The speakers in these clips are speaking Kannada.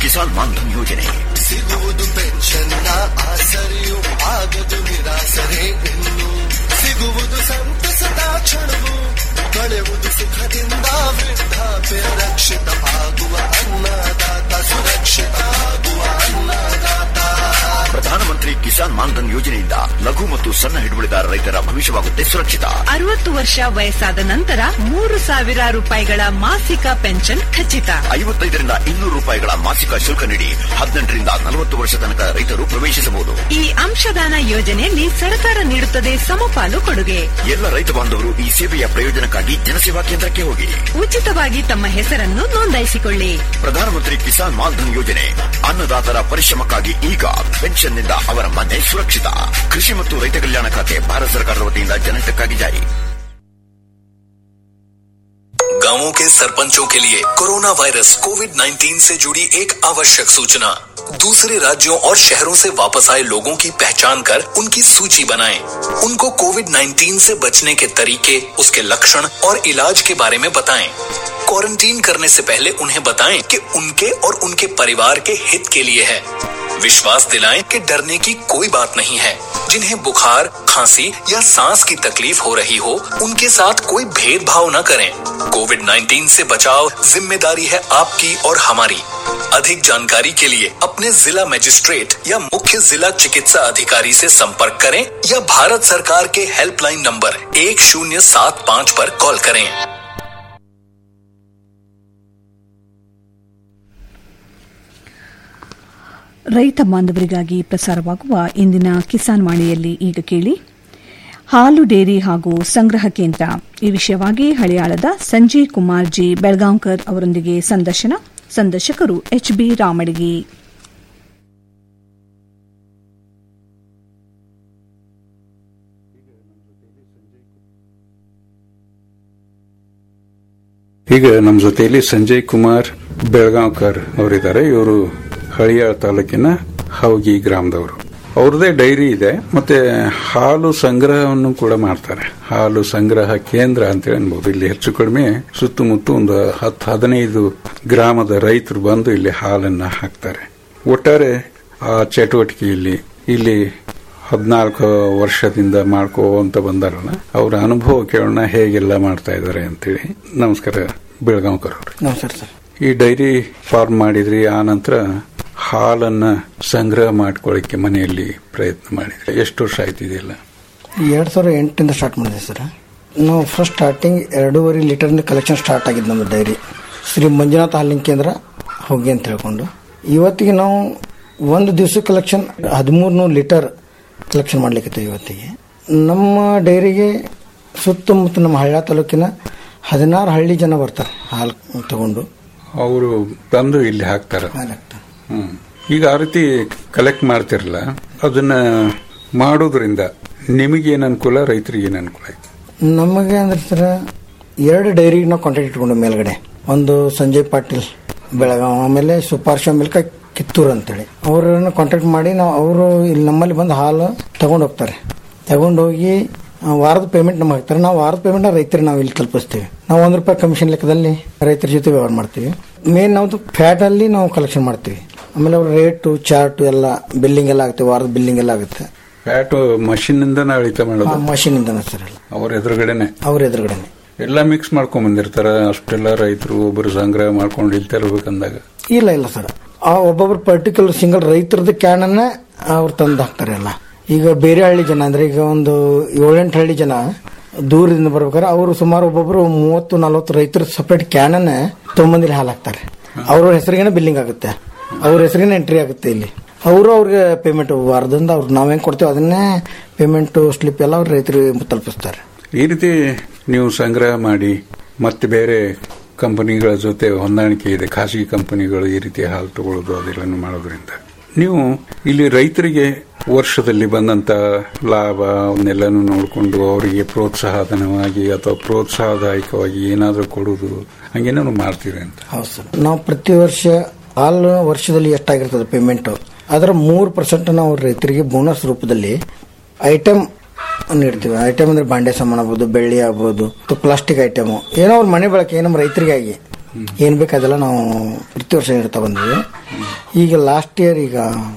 ಕಿಸಾನ್ ಮಾನ್ಧನ್ ಯೋಜನೆ ಸಿಗುವುದು ಪೆನ್ಷನ್ನ ಆಸರೆಯು ಆಗದು ನಿರಾಸರೆ ಇನ್ನು ಸಿಗುವುದು ಸಂತಸದ ಕ್ಷಣವು ಕಳೆಯುವುದು ಸುಖದಿಂದ ವೃದ್ಧಾಪ್ಯ ರಕ್ಷಿತ ಆಗುವ ಅನ್ನದಾತ ಸುರಕ್ಷಿತ ಆಗುವ ಅನ್ನದಾತ ಪ್ರಧಾನಮಂತ್ರಿ ಕಿಸಾನ್ ಮಾನ್ಧನ್ ಯೋಜನೆಯಿಂದ ಲಘು ಮತ್ತು ಸಣ್ಣ ಹಿಡುವಳಿದಾರ ರೈತರ ಭವಿಷ್ಯವಾಗುತ್ತೆ ಸುರಕ್ಷಿತ ಅರವತ್ತು ವರ್ಷ ವಯಸ್ಸಾದ ನಂತರ ಮೂರು ಸಾವಿರ ರೂಪಾಯಿಗಳ ಮಾಸಿಕ ಪೆನ್ಷನ್ ಖಚಿತ ಐವತ್ತೈದರಿಂದ ಇನ್ನೂರು ರೂಪಾಯಿಗಳ ಮಾಸಿಕ ಶುಲ್ಕ ನೀಡಿ ಹದಿನೆಂಟರಿಂದ ನಲವತ್ತು ವರ್ಷ ತನಕ ರೈತರು ಪ್ರವೇಶಿಸಬಹುದು ಈ ಅಂಶದಾನ ಯೋಜನೆಯಲ್ಲಿ ಸರ್ಕಾರ ನೀಡುತ್ತದೆ ಸಮಪಾಲು ಕೊಡುಗೆ ಎಲ್ಲ ರೈತ ಬಾಂಧವರು ಈ ಸೇವೆಯ ಪ್ರಯೋಜನಕ್ಕಾಗಿ ಜನಸೇವಾ ಕೇಂದ್ರಕ್ಕೆ ಹೋಗಿ ಉಚಿತವಾಗಿ ತಮ್ಮ ಹೆಸರನ್ನು ನೋಂದಾಯಿಸಿಕೊಳ್ಳಿ ಪ್ರಧಾನಮಂತ್ರಿ ಕಿಸಾನ್ ಮಾನ್ಧನ್ ಯೋಜನೆ ಅನ್ನದಾತರ ಪರಿಶ್ರಮಕ್ಕಾಗಿ ಈಗ ಪೆನ್ಷನ್ನಿಂದ ಅವರ ಮನೆ ಸುರಕ್ಷಿತ ಕೃಷಿ ಮತ್ತು ರೈತ ಕಲ್ಯಾಣ ಖಾತೆ ಭಾರತ ಸರ್ಕಾರದ ವತಿಯಿಂದ ಜನಹಿತಕ್ಕಾಗಿ ಜಾರಿ गांवों के सरपंचों के लिए कोरोना वायरस कोविड 19 से जुड़ी एक आवश्यक सूचना दूसरे राज्यों और शहरों से वापस आए लोगों की पहचान कर उनकी सूची बनाएं। उनको कोविड 19 से बचने के तरीके उसके लक्षण और इलाज के बारे में बताएं। क्वारंटीन करने से पहले उन्हें बताएं कि उनके और उनके परिवार के हित के लिए है विश्वास दिलाएं कि डरने की कोई बात नहीं है जिन्हें बुखार खांसी या सांस की तकलीफ हो रही हो उनके साथ कोई भेदभाव न करें कोविड 19 से बचाव जिम्मेदारी है आपकी और हमारी अधिक जानकारी के लिए अपने जिला मजिस्ट्रेट या मुख्य जिला चिकित्सा अधिकारी से संपर्क करें या भारत सरकार के हेल्पलाइन नंबर एक शून्य सात पाँच पर कॉल करें ರೈತ ಬಾಂಧವರಿಗಾಗಿ ಪ್ರಸಾರವಾಗುವ ಇಂದಿನ ಕಿಸಾನ್ ವಾಣಿಯಲ್ಲಿ ಈಗ ಕೇಳಿ ಹಾಲು ಡೇರಿ ಹಾಗೂ ಸಂಗ್ರಹ ಕೇಂದ್ರ ಈ ವಿಷಯವಾಗಿ ಹಳಿಯಾಳದ ಸಂಜಯ್ ಕುಮಾರ್ ಜಿ ಬೆಳಗಾಂಕರ್ ಅವರೊಂದಿಗೆ ಸಂದರ್ಶನ ಸಂದರ್ಶಕರು ಎಚ್ ಬಿ ರಾಮಡಿಗಿ ಈಗ ನಮ್ಮ ಜೊತೆಯಲ್ಲಿ ಸಂಜಯ್ ಕುಮಾರ್ ಬೆಳಗಾಂಕರ್ ಅವರಿದ್ದಾರೆ ಇವರು ಹಳಿಯಾಳ ತಾಲೂಕಿನ ಹೌಗಿ ಗ್ರಾಮದವರು ಅವ್ರದೇ ಡೈರಿ ಇದೆ ಮತ್ತೆ ಹಾಲು ಸಂಗ್ರಹವನ್ನು ಕೂಡ ಮಾಡ್ತಾರೆ ಹಾಲು ಸಂಗ್ರಹ ಕೇಂದ್ರ ಅಂತ ಅನ್ಬೋದು ಇಲ್ಲಿ ಹೆಚ್ಚು ಕಡಿಮೆ ಸುತ್ತಮುತ್ತ ಒಂದು ಹತ್ತು ಹದಿನೈದು ಗ್ರಾಮದ ರೈತರು ಬಂದು ಇಲ್ಲಿ ಹಾಲನ್ನ ಹಾಕ್ತಾರೆ ಒಟ್ಟಾರೆ ಆ ಚಟುವಟಿಕೆಯಲ್ಲಿ ಇಲ್ಲಿ ಹದಿನಾಲ್ಕು ವರ್ಷದಿಂದ ಮಾಡ್ಕೋ ಅಂತ ಬಂದಾರಲ್ಲ ಅವರ ಅನುಭವ ಕೇಳೋಣ ಹೇಗೆಲ್ಲ ಮಾಡ್ತಾ ಇದ್ದಾರೆ ಅಂತೇಳಿ ನಮಸ್ಕಾರ ಬೆಳಗಾಂಕರ್ ಅವ್ರು ನಮಸ್ಕಾರ ಸರ್ ಈ ಡೈರಿ ಫಾರ್ಮ್ ಮಾಡಿದ್ರಿ ಆ ನಂತರ ಹಾಲನ್ನ ಸಂಗ್ರಹ ಮಾಡ್ಕೊಳ್ಳಿಕ್ಕೆ ಮನೆಯಲ್ಲಿ ಪ್ರಯತ್ನ ಮಾಡಿದ್ರಿ ಎಷ್ಟು ವರ್ಷ ಆಯ್ತು ಇದೆಲ್ಲ ಎರಡು ಸಾವಿರದ ಎಂಟರಿಂದ ಸ್ಟಾರ್ಟ್ ಮಾಡಿದೆ ಸರ್ ನಾವು ಫಸ್ಟ್ ಸ್ಟಾರ್ಟಿಂಗ್ ಎರಡೂವರೆ ಲೀಟರ್ನ ಕಲೆಕ್ಷನ್ ಸ್ಟಾರ್ಟ್ ಆಗಿದ್ದು ನಮ್ಮ ಡೈರಿ ಶ್ರೀ ಮಂಜುನಾಥ ಹಾಲಿನ ಕೇಂದ್ರ ಹೋಗಿ ಅಂತ ಹೇಳ್ಕೊಂಡು ಇವತ್ತಿಗೆ ನಾವು ಒಂದು ದಿವಸ ಕಲೆಕ್ಷನ್ ಹದಿಮೂರು ಲೀಟರ್ ಕಲೆಕ್ಷನ್ ಮಾಡ್ಲಿಕ್ಕೆ ಇವತ್ತಿಗೆ ನಮ್ಮ ಡೈರಿಗೆ ಸುತ್ತಮುತ್ತ ನಮ್ಮ ಹಳ್ಳ ತಾಲೂಕಿನ ಹದಿನಾರು ಹಳ್ಳಿ ಜನ ಬರ್ತಾರೆ ಹಾಲು ತಗೊಂಡು ಅವರು ಬಂದು ಇಲ್ಲಿ ಹಾಕ್ತಾರ ಹಾಲು ಹಾಕ್ತಾರೆ ಹ್ಮ್. ಈಗ ಆ ರೀತಿ ಕಲೆಕ್ಟ್ ಮಾಡ್ತಿರಲ್ಲ ಅದನ್ನ ಮಾಡೋದ್ರಿಂದ ನಿಮಗೇನು ಅನುಕೂಲ ರೈತರಿಗೆ ಏನು ಅನುಕೂಲ ಆಯ್ತು ನಮಗೆ ಅಂದ್ರೆ ಸರ್ ಎರಡು ಡೈರಿಗೆ ನಾವು ಕಾಂಟ್ಯಾಕ್ಟ್ ಇಟ್ಕೊಂಡು ಮೇಲ್ಗಡೆ ಒಂದು ಸಂಜಯ್ ಪಾಟೀಲ್ ಬೆಳಗಾವ್ ಆಮೇಲೆ ಸುಪಾರ್ಶ ಮಿಲ್ಕ ಕಿತ್ತೂರು ಅಂತೇಳಿ ಅವ್ರನ್ನ ಕಾಂಟ್ಯಾಕ್ಟ್ ಮಾಡಿ ನಾವು ಅವರು ಇಲ್ಲಿ ನಮ್ಮಲ್ಲಿ ಬಂದು ಹಾಲು ತಗೊಂಡು ಹೋಗ್ತಾರೆ ತಗೊಂಡು ಹೋಗಿ ಆ, ವಾರದ ಪೇಮೆಂಟ್ ನಮ್ಗೆ ಹಾಕ್ತಾರೆ ನಾವು ವಾರದ ಪೇಮೆಂಟ್ ರೈತರಿಗೆ ನಾವು ಇಲ್ಲಿ ತಲುಪಿಸ್ತೀವಿ ನಾವು ಒಂದು ರೂಪಾಯಿ ಕಮಿಷನ್ ಲೆಕ್ಕದಲ್ಲಿ ರೈತರ ಜೊತೆ ವ್ಯವಹಾರ ಮಾಡ್ತೀವಿ ಮೇನ್ ನಾವು ಫ್ಯಾಟ್ ಅಲ್ಲಿ ನಾವು ಕಲೆಕ್ಷನ್ ಮಾಡ್ತೀವಿ ಆಮೇಲೆ ಅವ್ರ ರೇಟು ಚಾರ್ಟು ಎಲ್ಲ ಬಿಲ್ಲಿಂಗ್ ಎಲ್ಲ ಆಗುತ್ತೆ ವಾರದ ಬಿಲ್ಲಿಂಗ್ ಎಲ್ಲ ಆಗುತ್ತೆ ಫ್ಯಾಟ್ ಮಷಿನ್ ಇಂದನೇ ಅಳಿತ ಮಾಡೋದು ಮಷಿನ್ ಇಂದ ಸರ್ ಎಲ್ಲ ಅವ್ರ ಎದುರುಗಡೆನೆ ಅವ್ರ ಎದುರುಗಡೆನೆ ಎಲ್ಲ ಮಿಕ್ಸ್ ಮಾಡ್ಕೊಂಡ್ ಬಂದಿರ್ತಾರ ಅಷ್ಟೆಲ್ಲ ರೈತರು ಒಬ್ಬರು ಸಂಗ್ರಹ ಮಾಡ್ಕೊಂಡು ಇಲ್ಲಿ ತರಬೇಕಂದಾಗ ಇಲ್ಲ ಇಲ್ಲ ಸರ್ ಆ ಒಬ್ಬೊಬ್ರು ಪರ್ಟಿಕ್ಯುಲರ್ ಸಿಂಗಲ್ ರೈತರದ್ದು ಕ್ಯಾನನ್ನ ಅವ್ರು ತಂದು ಹಾಕ್ತಾರೆ ಎಲ್ಲ ಈಗ ಬೇರೆ ಹಳ್ಳಿ ಜನ ಅಂದ್ರೆ ಈಗ ಒಂದು ಏಳೆಂಟು ಹಳ್ಳಿ ಜನ ದೂರದಿಂದ ಬರ್ಬೇಕಾದ್ರೆ ಅವರು ಸುಮಾರು ಒಬ್ಬೊಬ್ರು ಮೂವತ್ತು ನಲವತ್ತು ರೈತರ ಸಪರೇಟ್ ಕ್ಯಾನನ್ನ ತೊಗೊಂಬಂದಿಲ್ಲಿ ಹಾಲು ಹಾಕ್ತಾರೆ ಅವ್ರ ಹೆಸರಿಗೇನೆ ಬಿಲ್ಲಿಂಗ್ ಆಗುತ್ತೆ ಅವ್ರ ಹೆಸರಿಗೇನೆ ಎಂಟ್ರಿ ಆಗುತ್ತೆ ಇಲ್ಲಿ ಅವರು ಅವ್ರಿಗೆ ಪೇಮೆಂಟ್ ವಾರದಿಂದ ಅವ್ರು ನಾವ್ ಹೆಂಗ್ ಕೊಡ್ತೀವಿ ಅದನ್ನೇ ಪೇಮೆಂಟ್ ಸ್ಲಿಪ್ ಎಲ್ಲ ಅವ್ರ ರೈತರಿಗೆ ತಲುಪಿಸ್ತಾರೆ ಈ ರೀತಿ ನೀವು ಸಂಗ್ರಹ ಮಾಡಿ ಮತ್ತೆ ಬೇರೆ ಕಂಪನಿಗಳ ಜೊತೆ ಹೊಂದಾಣಿಕೆ ಇದೆ ಖಾಸಗಿ ಕಂಪನಿಗಳು ಈ ರೀತಿ ಹಾಲು ತಗೊಳ್ಳೋದು ಅದೆಲ್ಲನೂ ಮಾಡೋದ್ರಿಂದ ನೀವು ಇಲ್ಲಿ ರೈತರಿಗೆ ವರ್ಷದಲ್ಲಿ ಬಂದಂತ ಲಾಭ ಅವನ್ನೆಲ್ಲನೂ ನೋಡಿಕೊಂಡು ಅವರಿಗೆ ಪ್ರೋತ್ಸಾಹಧನವಾಗಿ ಅಥವಾ ಪ್ರೋತ್ಸಾಹದಾಯಕವಾಗಿ ಏನಾದರೂ ಕೊಡುವುದು ಹಂಗೇನಾದ್ರು ಮಾಡ್ತೀರಿ ಅಂತ ಹೌದು ಸರ್ ನಾವು ಪ್ರತಿ ವರ್ಷ ಹಾಲು ವರ್ಷದಲ್ಲಿ ಎಷ್ಟಾಗಿರ್ತದೆ ಪೇಮೆಂಟ್ ಅದರ ಮೂರು ಪರ್ಸೆಂಟ್ ನಾವು ರೈತರಿಗೆ ಬೋನಸ್ ರೂಪದಲ್ಲಿ ಐಟಮ್ ನೀಡ್ತೀವಿ ಐಟಮ್ ಅಂದ್ರೆ ಬಾಂಡೆ ಸಾಮಾನು ಆಗ್ಬೋದು ಬೆಳ್ಳಿ ಆಗ್ಬೋದು ಪ್ಲಾಸ್ಟಿಕ್ ಐಟಮ್ ಏನೋ ಅವ್ರ ಮನೆ ಬಳಕೆ ನಮ್ಮ ರೈತರಿಗಾಗಿ ಏನ್ ಬೇಕು ಅದೆಲ್ಲ ನಾವು ಪ್ರತಿ ವರ್ಷ ನೀಡ್ತಾ ಬಂದಿವಿ ಈಗ ಲಾಸ್ಟ್ ಇಯರ್ ಈಗ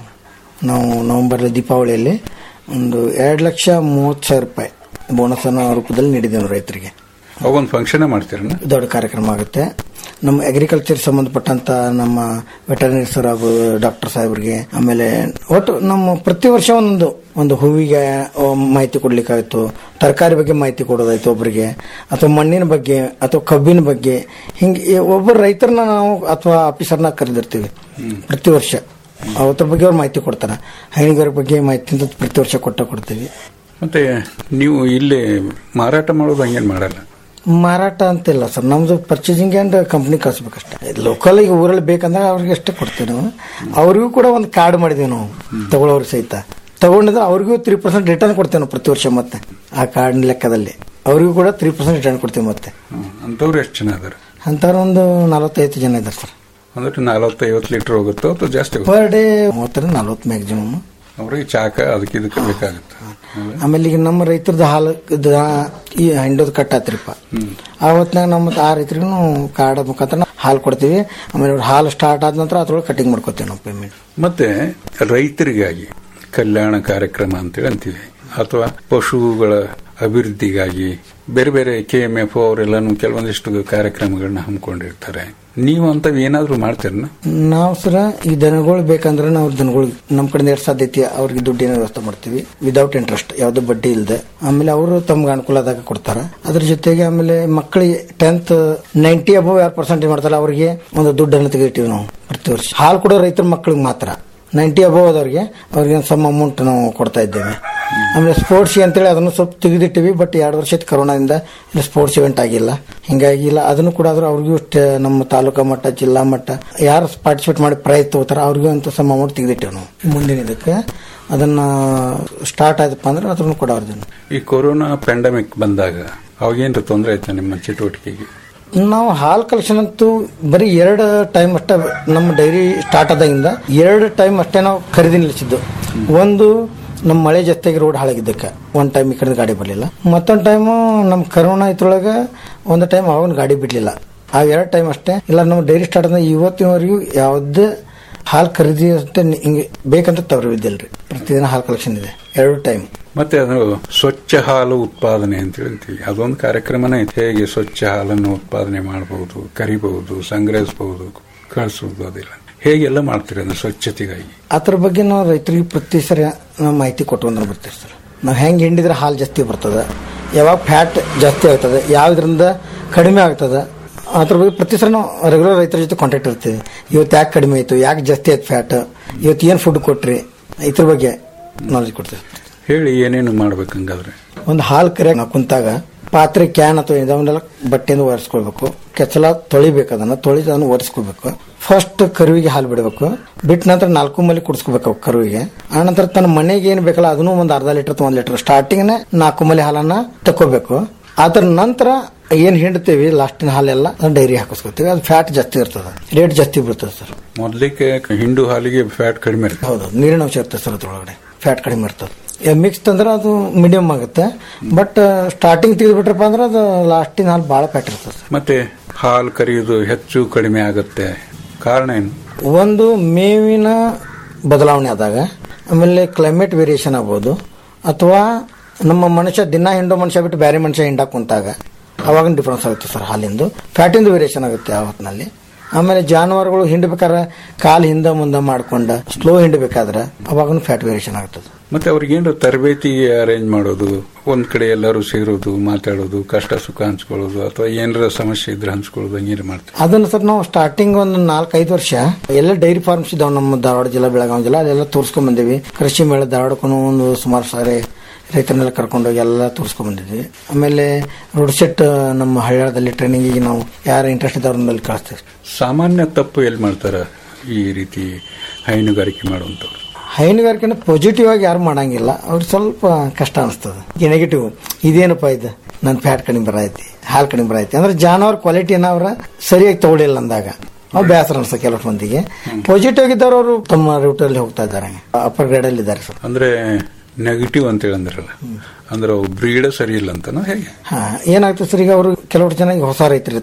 ನಾವು ನವೆಂಬರ್ ದೀಪಾವಳಿಯಲ್ಲಿ ಒಂದು ಎರಡು ಲಕ್ಷ ಮೂವತ್ತು ಸಾವಿರ ರೂಪಾಯಿ ಬೋನಸ್ ಅನ್ನೋ ರೂಪದಲ್ಲಿ ನೀಡಿದ್ದೇವೆ ರೈತರಿಗೆ ಅವಾಗೊಂದು ಫಂಕ್ಷನ್ ಮಾಡ್ತೀರಣ್ಣ ದೊಡ್ಡ ಕಾರ್ಯಕ್ರಮ ಆಗುತ್ತೆ ನಮ್ಮ ಅಗ್ರಿಕಲ್ಚರ್ ಸಂಬಂಧಪಟ್ಟಂತ ನಮ್ಮ ವೆಟರ್ನರಿ ಸರ್ ಹಾಗೂ ಡಾಕ್ಟರ್ ಸಾಹೇಬ್ರಿಗೆ ಆಮೇಲೆ ಒಟ್ಟು ನಮ್ಮ ಪ್ರತಿ ವರ್ಷ ಒಂದೊಂದು ಒಂದು ಹೂವಿಗೆ ಆ, ಮಾಹಿತಿ ಕೊಡ್ಲಿಕ್ಕಾಯ್ತು ತರಕಾರಿ ಬಗ್ಗೆ ಮಾಹಿತಿ ಕೊಡೋದಾಯ್ತು ಒಬ್ಬರಿಗೆ ಅಥವಾ ಮಣ್ಣಿನ ಬಗ್ಗೆ ಅಥವಾ ಕಬ್ಬಿನ ಬಗ್ಗೆ ಹಿಂಗೆ ಒಬ್ಬರು ರೈತರನ್ನ ನಾವು ಅಥವಾ ಆಫೀಸರ್ನ ಕರೆದಿರ್ತೀವಿ ಪ್ರತಿ ವರ್ಷ ಅವತ್ರ ಬಗ್ಗೆ ಅವ್ರು ಮಾಹಿತಿ ಕೊಡ್ತಾರೆ ಹೈನುಗಾರಿಕೆ ಬಗ್ಗೆ ಮಾಹಿತಿ ಅಂತ ಪ್ರತಿ ವರ್ಷ ಕೊಟ್ಟ ಕೊಡ್ತೀವಿ ಮತ್ತೆ ನೀವು ಇಲ್ಲಿ ಮಾರಾಟ ಮಾಡೋದು ಹಂಗೇನು ಮಾಡಲ್ಲ ಮಾರಾಟ ಅಂತಿಲ್ಲ ಸರ್ ನಮ್ದು ಪರ್ಚೇಸಿಂಗ್ ಅಂಡ್ ಕಂಪ್ನಿ ಕಳಿಸ್ಬೇಕಷ್ಟೇ ಲೋಕಲ್ ಈಗ ಊರಲ್ಲಿ ಬೇಕಂದ್ರೆ ಅವ್ರಿಗೆ ಅಷ್ಟೇ ಕೊಡ್ತೀವಿ ನಾವು ಅವ್ರಿಗೂ ಕೂಡ ಒಂದು ಕಾರ್ಡ್ ಮಾಡಿದೀವಿ ನಾವು ತಗೊಳ್ಳೋರು ಸಹಿತ ತಗೊಂಡಿದ್ರೆ ಅವ್ರಿಗೂ ತ್ರೀ ಪರ್ಸೆಂಟ್ ರಿಟರ್ನ್ ಕೊಡ್ತೇವೆ ನಾವು ಪ್ರತಿ ವರ್ಷ ಮತ್ತೆ ಆ ಕಾರ್ಡ್ ಲೆಕ್ಕದಲ್ಲಿ ಅವ್ರಿಗೂ ಕೂಡ ತ್ರೀ ಪರ್ಸೆಂಟ್ ರಿಟರ್ನ್ ಕೊಡ್ತೀವಿ ಮತ್ತೆ ಅಂಥವ್ರು ಎಷ್ಟು ಜನ ಅದಾರ ಅಂಥವ್ರು ಒಂದು ನಲವತ್ತೈದು ಜನ ಇದ್ದಾರೆ ಸರ್ ಅಂದ್ರೆ ನಲವತ್ತೈವತ್ತು ಲೀಟರ್ ಹೋಗುತ್ತೋ ಅಥವಾ ಜಾಸ್ತಿ ಹೋಗುತ್ತೋ ಪರ್ ಡೇ ಮೂವತ್ತರಿಂದ ನಲ್ವತ್ತು ಮ್ಯಾಕ್ಸಿಮಮ್ ಅವ್ರಿಗೆ ಚಾಕ ಅದಕ್ಕೆ ಇದಕ್ಕೆ ಬೇಕಾಗುತ್ತೆ ಆಮೇಲೆ ಈಗ ನಮ್ಮ ರೈತರದ್ದು ಹಾಲು ದ- ಈ ಹಿಂಡೋದು ಕಟ್ಟಾತ್ರಿಪ್ಪ ಆ ಹೊತ್ನಾಗ ನಮ್ಮ ಆ ರೈತರಿಗೂ ಕಾರ್ಡ್ ಮುಖಾಂತರ ಹಾಲು ಕೊಡ್ತೀವಿ ಆಮೇಲೆ ಅವ್ರ ಹಾಲು ಸ್ಟಾರ್ಟ್ ಆದ ನಂತರ ಅದ್ರೊಳಗೆ ಕಟಿಂಗ್ ಮಾಡ್ಕೊತೀವಿ ನಾವು ಪೇಮೆಂಟ್ ಮತ್ತೆ ರೈತರಿಗಾಗಿ ಕಲ್ಯಾಣ ಕಾರ್ಯಕ್ರಮ ಅಂತೇಳಿ ಅಂತೀವಿ ಅಥವಾ ಪಶುಗಳ ಅಭಿವೃದ್ಧಿಗಾಗಿ ಬೇರೆ ಬೇರೆ ಕೆ ಎಂ ಎಫ್ ಅವರೆಲ್ಲಾನು ಕೆಲವೊಂದಿಷ್ಟು ಕಾರ್ಯಕ್ರಮಗಳನ್ನ ಹಮ್ಮಿಕೊಂಡಿರ್ತಾರೆ ನೀವು ಅಂತವ್ ಏನಾದ್ರೂ ಮಾಡ್ತೀರನ್ನ ನಾವು ಸರ ಈ ದನಗಳು ಬೇಕಂದ್ರೆ ನಾವು ದನಗಳು ನಮ್ಮ ಕಡೆಯಿಂದ ಎಷ್ಟು ಸಾಧ್ಯತೆ ಅವ್ರಿಗೆ ದುಡ್ಡಿನ ವ್ಯವಸ್ಥೆ ಮಾಡ್ತೀವಿ ವಿದೌಟ್ ಇಂಟ್ರೆಸ್ಟ್ ಯಾವ್ದು ಬಡ್ಡಿ ಇಲ್ಲದೆ ಆಮೇಲೆ ಅವರು ತಮ್ಗೆ ಅನುಕೂಲದಾಗ ಕೊಡ್ತಾರ ಅದ್ರ ಜೊತೆಗೆ ಆಮೇಲೆ ಮಕ್ಕಳಿಗೆ ಟೆಂತ್ ನೈಂಟಿ ಅಬವ್ ಯಾರು ಪರ್ಸೆಂಟೇಜ್ ಮಾಡ್ತಾರ ಅವ್ರಿಗೆ ಒಂದು ದುಡ್ಡನ್ನು ತೆಗಿತೀವಿ ನಾವು ಪ್ರತಿ ವರ್ಷ ಹಾಲು ಕೊಡೋ ರೈತರ ಮಕ್ಕಳಿಗೆ ಮಾತ್ರ ನೈಂಟಿ ಅಬವ್ ಆದವ್ರಿಗೆ ಅವ್ರಿಗೆ ಸಮ್ ಅಮೌಂಟ್ ನಾವು ಕೊಡ್ತಾ ಇದ್ದೇವೆ ಆಮೇಲೆ ಸ್ಪೋರ್ಟ್ಸ್ ಅಂತೇಳಿ ಅದನ್ನು ಸ್ವಲ್ಪ ತೆಗೆದಿಟ್ಟಿವಿ ಬಟ್ ಎರಡು ವರ್ಷದ ಕರೋನಾದಿಂದ ಇಲ್ಲಿ ಸ್ಪೋರ್ಟ್ಸ್ ಇವೆಂಟ್ ಆಗಿಲ್ಲ ಹಿಂಗಾಗಿ ಇಲ್ಲ ಅದನ್ನು ಕೂಡ ಆದ್ರೂ ಅವ್ರಿಗೂ ಅಷ್ಟೇ ನಮ್ಮ ತಾಲೂಕಾ ಮಟ್ಟ ಜಿಲ್ಲಾ ಮಟ್ಟ ಯಾರು ಪಾರ್ಟಿಸಿಪೇಟ್ ಮಾಡಿ ಪ್ರೈಸ್ ತಗೋತಾರ ಅವ್ರಿಗೂ ಅಂತ ಸಮ್ ಅಮೌಂಟ್ ತೆಗೆದಿಟ್ಟೇವೆ ನಾವು ಮುಂದಿನ ಇದಕ್ಕೆ ಅದನ್ನ ಸ್ಟಾರ್ಟ್ ಆಯ್ತಪ್ಪ ಅಂದ್ರೆ ಅದನ್ನು ಕೂಡ ಅವ್ರದ್ದು ಈ ಕೊರೋನಾ ಪ್ಯಾಂಡಮಿಕ್ ಬಂದಾಗ ಅವಾಗೇನ್ರ ತೊಂದರೆ ಆಯ್ತಾ ನಿಮ್ಮ ಚಟುವಟಿಕೆಗೆ ನಾವು ಹಾಲ್ ಕಲೆಕ್ಷನ್ ಅಂತೂ ಬರೀ ಎರಡು ಟೈಮ್ ಅಷ್ಟೇ ನಮ್ಮ ಡೈರಿ ಸ್ಟಾರ್ಟ್ ಆದಾಗಿಂದ ಎರಡು ಟೈಮ್ ಅಷ್ಟೇ ನಾವು ಖರೀದಿ ನಿಲ್ಲಿಸಿದ್ದು ಒಂದು ನಮ್ಮ ಮಳೆ ಜೊತೆಗೆ ರೋಡ್ ಹಾಳಾಗಿದ್ದಕ್ಕೆ ಒಂದ್ ಟೈಮ್ ಈ ಕಡೆ ಗಾಡಿ ಬರಲಿಲ್ಲ ಮತ್ತೊಂದು ಟೈಮು ನಮ್ಮ ಕರೋನಾ ಇದ್ರೊಳಗೆ ಒಂದು ಟೈಮ್ ಅವಾಗ ಗಾಡಿ ಬಿಡ್ಲಿಲ್ಲ ಆ ಎರಡು ಟೈಮ್ ಅಷ್ಟೇ ಇಲ್ಲ ನಮ್ಮ ಡೈರಿ ಸ್ಟಾರ್ಟ್ ಆದ ಇವತ್ತಿನವರೆಗೂ ಯಾವುದೇ ಹಾಲು ಖರೀದಿ ಅಷ್ಟೇ ನಿ- ಹಿಂಗೆ ಬೇಕಂತ ತವರಿದ್ದಿಲ್ರಿ ಪ್ರತಿದಿನ ಹಾಲ್ ಕಲೆಕ್ಷನ್ ಇದೆ ಎರಡು ಟೈಮ್ ಮತ್ತೆ ಅದು ಸ್ವಚ್ಛ ಹಾಲು ಉತ್ಪಾದನೆ ಅಂತ ಹೇಳ್ತೀವಿ ಅದೊಂದು ಕಾರ್ಯಕ್ರಮನೇ ಐತೆ ಹೇಗೆ ಸ್ವಚ್ಛ ಹಾಲನ್ನು ಉತ್ಪಾದನೆ ಮಾಡಬಹುದು ಕರಿಬಹುದು ಸಂಗ್ರಹಿಸಬಹುದು ಕಳಿಸಬಹುದು ಅದೆಲ್ಲ ಹೇಗೆಲ್ಲ ಮಾಡ್ತೀರಿ ಅಂದ್ರೆ ಸ್ವಚ್ಛತೆಗಾಗಿ ಅದ್ರ ಬಗ್ಗೆ ನಾವು ರೈತರಿಗೆ ಪ್ರತಿ ಸರಿ ನಾವು ಮಾಹಿತಿ ಕೊಟ್ಕೊಂಡು ಬರ್ತೀವಿ ಸರ್ ನಾವು ಹೆಂಗೆ ಹಿಂಡಿದ್ರೆ ಹಾಲು ಜಾಸ್ತಿ ಬರ್ತದೆ ಯಾವಾಗ ಫ್ಯಾಟ್ ಜಾಸ್ತಿ ಆಗ್ತದೆ ಯಾವ್ದ್ರಿಂದ ಕಡಿಮೆ ಆಗ್ತದೆ ಅದ್ರ ಬಗ್ಗೆ ಪ್ರತಿ ಸರಿ ನಾವು ರೆಗ್ಯುಲರ್ ರೈತರ ಜೊತೆ ಕಾಂಟ್ಯಾಕ್ಟ್ ಇರ್ತೀವಿ ಇವತ್ತು ಯಾಕೆ ಕಡಿಮೆ ಆಯ್ತು ಯಾಕೆ ಜಾಸ್ತಿ ಆಯ್ತು ಫ್ಯಾಟ್ ಇವತ್ತು ಏನು ಫುಡ್ ಕೊಟ್ರಿ ಇದ್ರ ಬಗ್ಗೆ ನಾಲೆಜ್ ಕೊಡ್ತೀವಿ ಹೇಳಿ ಏನೇನು ಮಾಡ್ಬೇಕಂಗಾದ್ರೆ ಒಂದು ಹಾಲು ಕರಿಯಾಗ ನಾವು ಕುಂತಾಗ ಪಾತ್ರೆ ಕ್ಯಾನ್ ಅಥವಾ ಇದವನ್ನೆಲ್ಲ ಬಟ್ಟೆಯಿಂದ ಒರೆಸ್ಕೊಳ್ಬೇಕು ಕೆಚ್ಚಲ ತೊಳಿಬೇಕು ಅದನ್ನ ತೊಳೆದು ಅದನ್ನು ಒರೆಸ್ಕೋಬೇಕು ಫಸ್ಟ್ ಕರುವಿಗೆ ಹಾಲು ಬಿಡಬೇಕು ಬಿಟ್ಟ ನಂತರ ನಾಲ್ಕು ಮಲಿ ಕುಡಿಸ್ಕೋಬೇಕು ಅವು ಕರುವಿಗೆ ಆನಂತರ ತನ್ನ ಮನೆಗೆ ಏನ್ ಬೇಕಲ್ಲ ಅದನ್ನು ಒಂದು ಅರ್ಧ ಲೀಟರ್ ಅಥವಾ ಒಂದು ಲೀಟರ್ ಸ್ಟಾರ್ಟಿಂಗ್ ನಾಲ್ಕು ಮಲಿ ಹಾಲನ್ನ ತಕೋಬೇಕು ಅದರ ನಂತರ ಏನ್ ಹಿಂಡ್ತೀವಿ ಲಾಸ್ಟಿನ ಹಾಲೆಲ್ಲ ಡೈರಿ ಹಾಕಿಸ್ಕೊತೀವಿ ಅದು ಫ್ಯಾಟ್ ಜಾಸ್ತಿ ಇರ್ತದೆ ರೇಟ್ ಜಾಸ್ತಿ ಬೀಳ್ತದೆ ಸರ್ ಮೊದಲಿಗೆ ಹಿಂಡು ಹಾಲಿಗೆ ಫ್ಯಾಟ್ ಕಡಿಮೆ ಇರುತ್ತೆ ಹೌದು ನೀರಿನ ಅಂಶ ಇರ್ತದೆ ಸರ್ ಅದ್ರೊಳಗಡೆ ಫ್ಯಾಟ್ ಕಡಿಮೆ ಇರ್ತದೆ ಮಿಕ್ಸ್ ತಂದ್ರೆ ಅದು ಮೀಡಿಯಂ ಆಗುತ್ತೆ ಬಟ್ ಸ್ಟಾರ್ಟಿಂಗ್ ತೆಗೆದ್ಬಿಟ್ರಪ್ಪ ಅಂದ್ರೆ ಅದು ಲಾಸ್ಟಿನ ಹಾಲು ಭಾಳ ಫ್ಯಾಟ್ ಇರ್ತದೆ ಸರ್ ಮತ್ತೆ ಹಾಲು ಕರೆಯುವುದು ಹೆಚ್ಚು ಕಡಿಮೆ ಆಗುತ್ತೆ ಕಾರಣ ಏನು ಒಂದು ಮೇವಿನ ಬದಲಾವಣೆ ಆದಾಗ ಆಮೇಲೆ ಕ್ಲೈಮೇಟ್ ವೇರಿಯೇಷನ್ ಆಗ್ಬೋದು ಅಥವಾ ನಮ್ಮ ಮನುಷ್ಯ ದಿನ ಹಿಂಡೋ ಮನುಷ್ಯ ಬಿಟ್ಟು ಬೇರೆ ಮನುಷ್ಯ ಹಿಂಡಕ್ ಕುಂತಾಗ ಅವಾಗ ಡಿಫ್ರೆನ್ಸ್ ಆಗುತ್ತೆ ಸರ್ ಹಾಲಿಂದು ಫ್ಯಾಟಿಂದು ವೇರಿಯೇಷನ್ ಆಗುತ್ತೆ ಆ ಹೊತ್ತಿನಲ್ಲಿ ಆಮೇಲೆ ಜಾನುವಾರುಗಳು ಹಿಂಡಬೇಕಾದ್ರೆ ಕಾಲು ಹಿಂದೆ ಮುಂದೆ ಮಾಡ್ಕೊಂಡು ಸ್ಲೋ ಹಿಂಡಬೇಕಾದ್ರೆ ಅವಾಗೂ ಫ್ಯಾಟ್ ವೇರಿಯೇಷನ್ ಆಗ್ತದೆ ಮತ್ತೆ ಅವ್ರಿಗೇನು ತರಬೇತಿ ಅರೇಂಜ್ ಮಾಡೋದು ಒಂದ್ ಕಡೆ ಎಲ್ಲರೂ ಸೇರೋದು ಮಾತಾಡೋದು ಕಷ್ಟ ಸುಖ ಹಂಚ್ಕೊಳ್ಳೋದು ಅಥವಾ ಏನಾರ ಸಮಸ್ಯೆ ಇದ್ರೆ ಹಂಚ್ಕೊಳ್ಳೋದು ಹಂಗೇನು ಮಾಡ್ತಾರೆ ಅದನ್ನ ಸರ್ ನಾವು ಸ್ಟಾರ್ಟಿಂಗ್ ಒಂದು ನಾಲ್ಕೈದು ವರ್ಷ ಎಲ್ಲ ಡೈರಿ ಫಾರ್ಮ್ಸ್ ಇದಾವೆ ನಮ್ಮ ಧಾರವಾಡ ಜಿಲ್ಲಾ ಬೆಳಗಾವಿ ಜಿಲ್ಲಾ ಅಲ್ಲೆಲ್ಲ ತೋರಿಸ್ಕೊಂಡ್ ಬಂದಿವಿ ಕೃಷಿ ಮೇಳ ಧಾರವಾಡಕ್ಕೂ ಒಂದು ಸುಮಾರು ಸಾರಿ ರೈತರನ್ನೆಲ್ಲ ಕರ್ಕೊಂಡೋಗಿ ಎಲ್ಲ ತೋರಿಸ್ಕೊಂಡ್ ಬಂದಿದ್ವಿ ಆಮೇಲೆ ರೋಡ್ ಸೆಟ್ ನಮ್ಮ ಹಳ್ಯಾಳದಲ್ಲಿ ಟ್ರೈನಿಂಗಿಗೆ ನಾವು ಯಾರು ಇಂಟ್ರೆಸ್ಟ್ ಇದ್ದವ್ರನ್ನಲ್ಲಿ ಕಳಿಸ್ತೀವಿ ಸಾಮಾನ್ಯ ತಪ್ಪು ಎಲ್ಲಿ ಮಾಡ್ತಾರ ಈ ರೀತಿ ಹೈನುಗಾರಿಕೆ ಮಾಡುವಂಥವ್ರು ಹೈನುಗಾರಿಕೆನ ಪಾಸಿಟಿವ್ ಆಗಿ ಯಾರು ಮಾಡಂಗಿಲ್ಲ ಅವ್ರಿಗೆ ಸ್ವಲ್ಪ ಕಷ್ಟ ಅನಿಸ್ತದೆ ಈ ನೆಗೆಟಿವ್ ಇದೇನಪ್ಪ ಇದು ನನ್ನ ಫ್ಯಾಟ್ ಕಡಿಮೆ ಬರೈತಿ ಹಾಲು ಕಡಿಮೆ ಬರೈತಿ ಅಂದ್ರೆ ಜಾನುವಾರು ಕ್ವಾಲಿಟಿನ ಅವ್ರ ಸರಿಯಾಗಿ ತಗೊಳ್ಳಿಲ್ಲ ಅಂದಾಗ ಅವ್ರು ಬೇಸರ ಅನ್ಸ ಕೆಲವು ಮಂದಿಗೆ ಪಾಸಿಟಿವ್ ಆಗಿದ್ದವ್ರು ಅವರು ತಮ್ಮ ರೂಟಲ್ಲಿ ಹೋಗ್ತಾ ಇದ್ದಾರೆ ಅಪ್ಪರ್ ಗ್ರೇಡ್ ಅಲ್ಲಿ ಇದ್ದಾರೆ ಸರ್ ಅಂದ್ರೆ ನೆಗೆಟಿವ್ ಅಂತ ಹೇಳಂದ್ರಲ್ಲ ಅಂದ್ರೆ ಬ್ರೀಡ್ ಸರಿ ಇಲ್ಲ ಅಂತನೋ ಹೇಗೆ ಹಾ ಏನಾಗ್ತದೆ ಸರ್ ಈಗ ಅವರು ಕೆಲವರು ಜನ ಈಗ ಹೊಸ ರೈತರು ಇರ್ತಾರ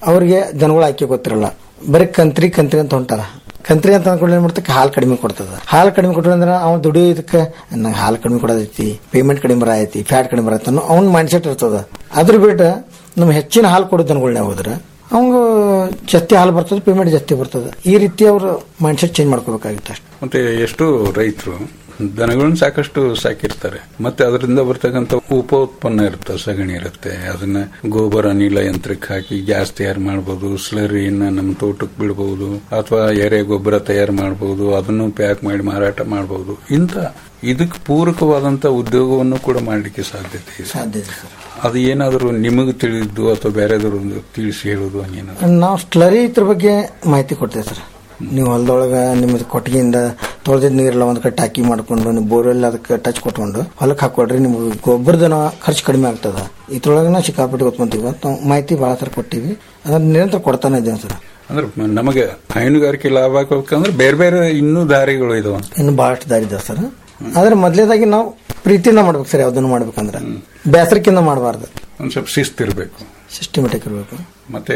ಅವ್ರಿಗೆ ದನಗಳು ಆಯ್ಕೆ ಗೊತ್ತಿರಲ್ಲ ಬರೀ ಕಂತ್ರಿ ಕಂತ್ರಿ ಅಂತ ಹೊಂಟಾರ ಕಂತ್ರಿ ಅಂತ ಅಂದ್ಕೊಂಡು ಏನ್ ಮಾಡ್ತಕ್ಕೆ ಹಾಲು ಕಡಿಮೆ ಕೊಡ್ತದ ಹಾಲು ಕಡಿಮೆ ಕೊಟ್ಟರೆ ಅಂದ್ರೆ ಅವ್ನು ದುಡಿಯೋದಕ್ಕೆ ನಂಗೆ ಹಾಲು ಕಡಿಮೆ ಕೊಡೋದೈತಿ ಪೇಮೆಂಟ್ ಕಡಿಮೆ ಬರೈತಿ ಫ್ಯಾಟ್ ಕಡಿಮೆ ಬರತ್ತೆ ಅನ್ನೋ ಅವ್ನ ಮೈಂಡ್ ಸೆಟ್ ಇರ್ತದ ಅದ್ರ ಬಿಟ್ಟು ನಮ್ಮ ಹೆಚ್ಚಿನ ಹಾಲು ಕೊಡೋ ದನಗಳನ್ನ ಹೋದ್ರೆ ಅವಂಗ ಜಾಸ್ತಿ ಹಾಲು ಬರ್ತದೆ ಪೇಮೆಂಟ್ ಜಾಸ್ತಿ ಬರ್ತದೆ ಈ ರೀತಿ ಅವರು ಮೈಂಡ್ ಸೆಟ್ ಚೇಂಜ್ ಮಾಡ್ಕೋಬೇಕಾಗಿತ್ತು ಅಷ್ಟೇ ಮತ್ತೆ ಎಷ್ಟು ರೈತರು ದನಗಳನ್ನ ಸಾಕಷ್ಟು ಸಾಕಿರ್ತಾರೆ ಮತ್ತೆ ಅದರಿಂದ ಬರ್ತಕ್ಕಂಥ ಉಪ ಉತ್ಪನ್ನ ಇರುತ್ತೆ ಸಗಣಿ ಇರುತ್ತೆ ಅದನ್ನ ಗೊಬ್ಬರ ಅನಿಲ ಯಂತ್ರಕ್ಕೆ ಹಾಕಿ ಗ್ಯಾಸ್ ತಯಾರು ಮಾಡಬಹುದು ಸ್ಲರಿನ ನಮ್ಮ ತೋಟಕ್ಕೆ ಬಿಡಬಹುದು ಅಥವಾ ಎರೆ ಗೊಬ್ಬರ ತಯಾರು ಮಾಡಬಹುದು ಅದನ್ನು ಪ್ಯಾಕ್ ಮಾಡಿ ಮಾರಾಟ ಮಾಡಬಹುದು ಇಂಥ ಇದಕ್ಕೆ ಪೂರಕವಾದಂತ ಉದ್ಯೋಗವನ್ನು ಕೂಡ ಮಾಡಲಿಕ್ಕೆ ಸಾಧ್ಯತೆ ಇದೆ ಸಾಧ್ಯ ಇದೆ ಸರ್ ಅದು ಏನಾದರೂ ನಿಮಗೆ ತಿಳಿದಿದ್ದು ಅಥವಾ ಬೇರೆದವರು ಒಂದು ತಿಳಿಸಿ ಹೇಳೋದು ಹಂಗೇನಾದ್ರು ನಾವು ಸ್ಲರಿ ಇದ್ರ ಬಗ್ಗೆ ಮಾಹಿತಿ ಕೊಡ್ತೇವೆ ಸರ್ ನೀವು ಹೊಲದೊಳಗ ನಿಮ್ಮದು ಕೊಟ್ಟಿಗೆಯಿಂದ ತೊಳೆದಿದ್ದ ನೀರೆಲ್ಲ ಒಂದ್ ಕಡೆ ಟಾಕಿ ಮಾಡ್ಕೊಂಡು ನೀವು ಬೋರ್ವೆಲ್ ಅದಕ್ಕೆ ಟಚ್ ಕೊಟ್ಕೊಂಡು ಹೊಲಕ್ಕೆ ಹಾಕೊಡ್ರಿ ನಿಮ್ಗೆ ಗೊಬ್ಬರದ ಖರ್ಚು ಕಡಿಮೆ ಆಗ್ತದ ಇದ್ರೊಳಗನ ಸಿಕ್ಕಾಪಟ್ಟೆ ಗೊತ್ಕೊಂತೀವಿ ನಾವು ಮಾಹಿತಿ ಭಾಳ ಸರ್ ಕೊಟ್ಟಿವಿ ಅದನ್ನ ನಿರಂತರ ಕೊಡ್ತಾನೆ ಇದ್ದೇವೆ ಸರ್ ಅಂದ್ರೆ ನಮಗೆ ಹೈನುಗಾರಿಕೆ ಲಾಭ ಆಗ್ಬೇಕಂದ್ರೆ ಬೇರೆ ಬೇರೆ ಇನ್ನೂ ದಾರಿಗಳು ಇದಾವ ಇನ್ನು ಬಹಳಷ್ಟು ದಾರಿ ಇದಾವೆ ಸರ್ ಆದ್ರೆ ಮೊದಲೇದಾಗಿ ನಾವು ಪ್ರೀತಿಯಿಂದ ಮಾಡ್ಬೇಕು ಸರ್ ಯಾವ್ದನ್ನು ಮಾಡ್ಬೇಕಂದ್ರೆ ಬೇಸರಕ್ಕಿಂದ ಮಾಡಬಾರ್ದು ಒಂದ್ ಸ್ವಲ್ಪ ಶಿಸ್ತಿರ್ಬೇಕು ಸಿಸ್ಟಮೆಟಿಕ್ ಇರಬೇಕು ಮತ್ತೆ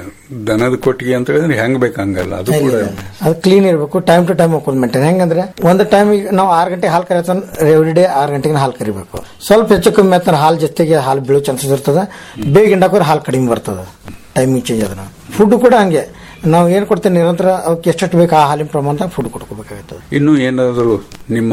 ದನದ ಕೊಟ್ಟಿಗೆ ಅಂತ ಹೇಳಿದ್ರೆ ಹೆಂಗ್ ಬೇಕು ಹಂಗಲ್ಲ ಅದು ಕೂಡ ಅದು ಕ್ಲೀನ್ ಇರಬೇಕು ಟೈಮ್ ಟು ಟೈಮ್ ಹಾಕೋದು ಮೇಂಟೈನ್ ಹೆಂಗಂದ್ರೆ ಒಂದು ಟೈಮ್ ನಾವು ಆರು ಗಂಟೆ ಹಾಲು ಕರಿತಾನ ಎವ್ರಿ ಡೇ ಆರು ಗಂಟೆಗೆ ಹಾಲು ಕರಿಬೇಕು ಸ್ವಲ್ಪ ಹೆಚ್ಚು ಕಮ್ಮಿ ಆಯ್ತಾನೆ ಹಾಲು ಜೊತೆಗೆ ಹಾಲು ಬೀಳೋ ಚಾನ್ಸಸ್ ಇರ್ತದೆ ಬೇಗ ಹಿಂಡಾಕೋದ್ರೆ ಹಾಲು ಕಡಿಮೆ ಬರ್ತದೆ ಟೈಮಿಂಗ್ ಚೇಂಜ್ ಅದನ್ನ ಫುಡ್ ಕೂಡ ಹಂಗೆ ನಾವು ಏನ್ ಕೊಡ್ತೇವೆ ನಿರಂತರ ಅವಕ್ಕೆ ಎಷ್ಟೆಷ್ಟು ಬೇಕು ಆ ಹಾಲಿನ ಪ್ರಮಾಣದಾಗ ಫುಡ್ ಕೊಡ್ಕೋಬೇಕಾಗ್ತದೆ ಇನ್ನು ಏನಾದರೂ ನಿಮ್ಮ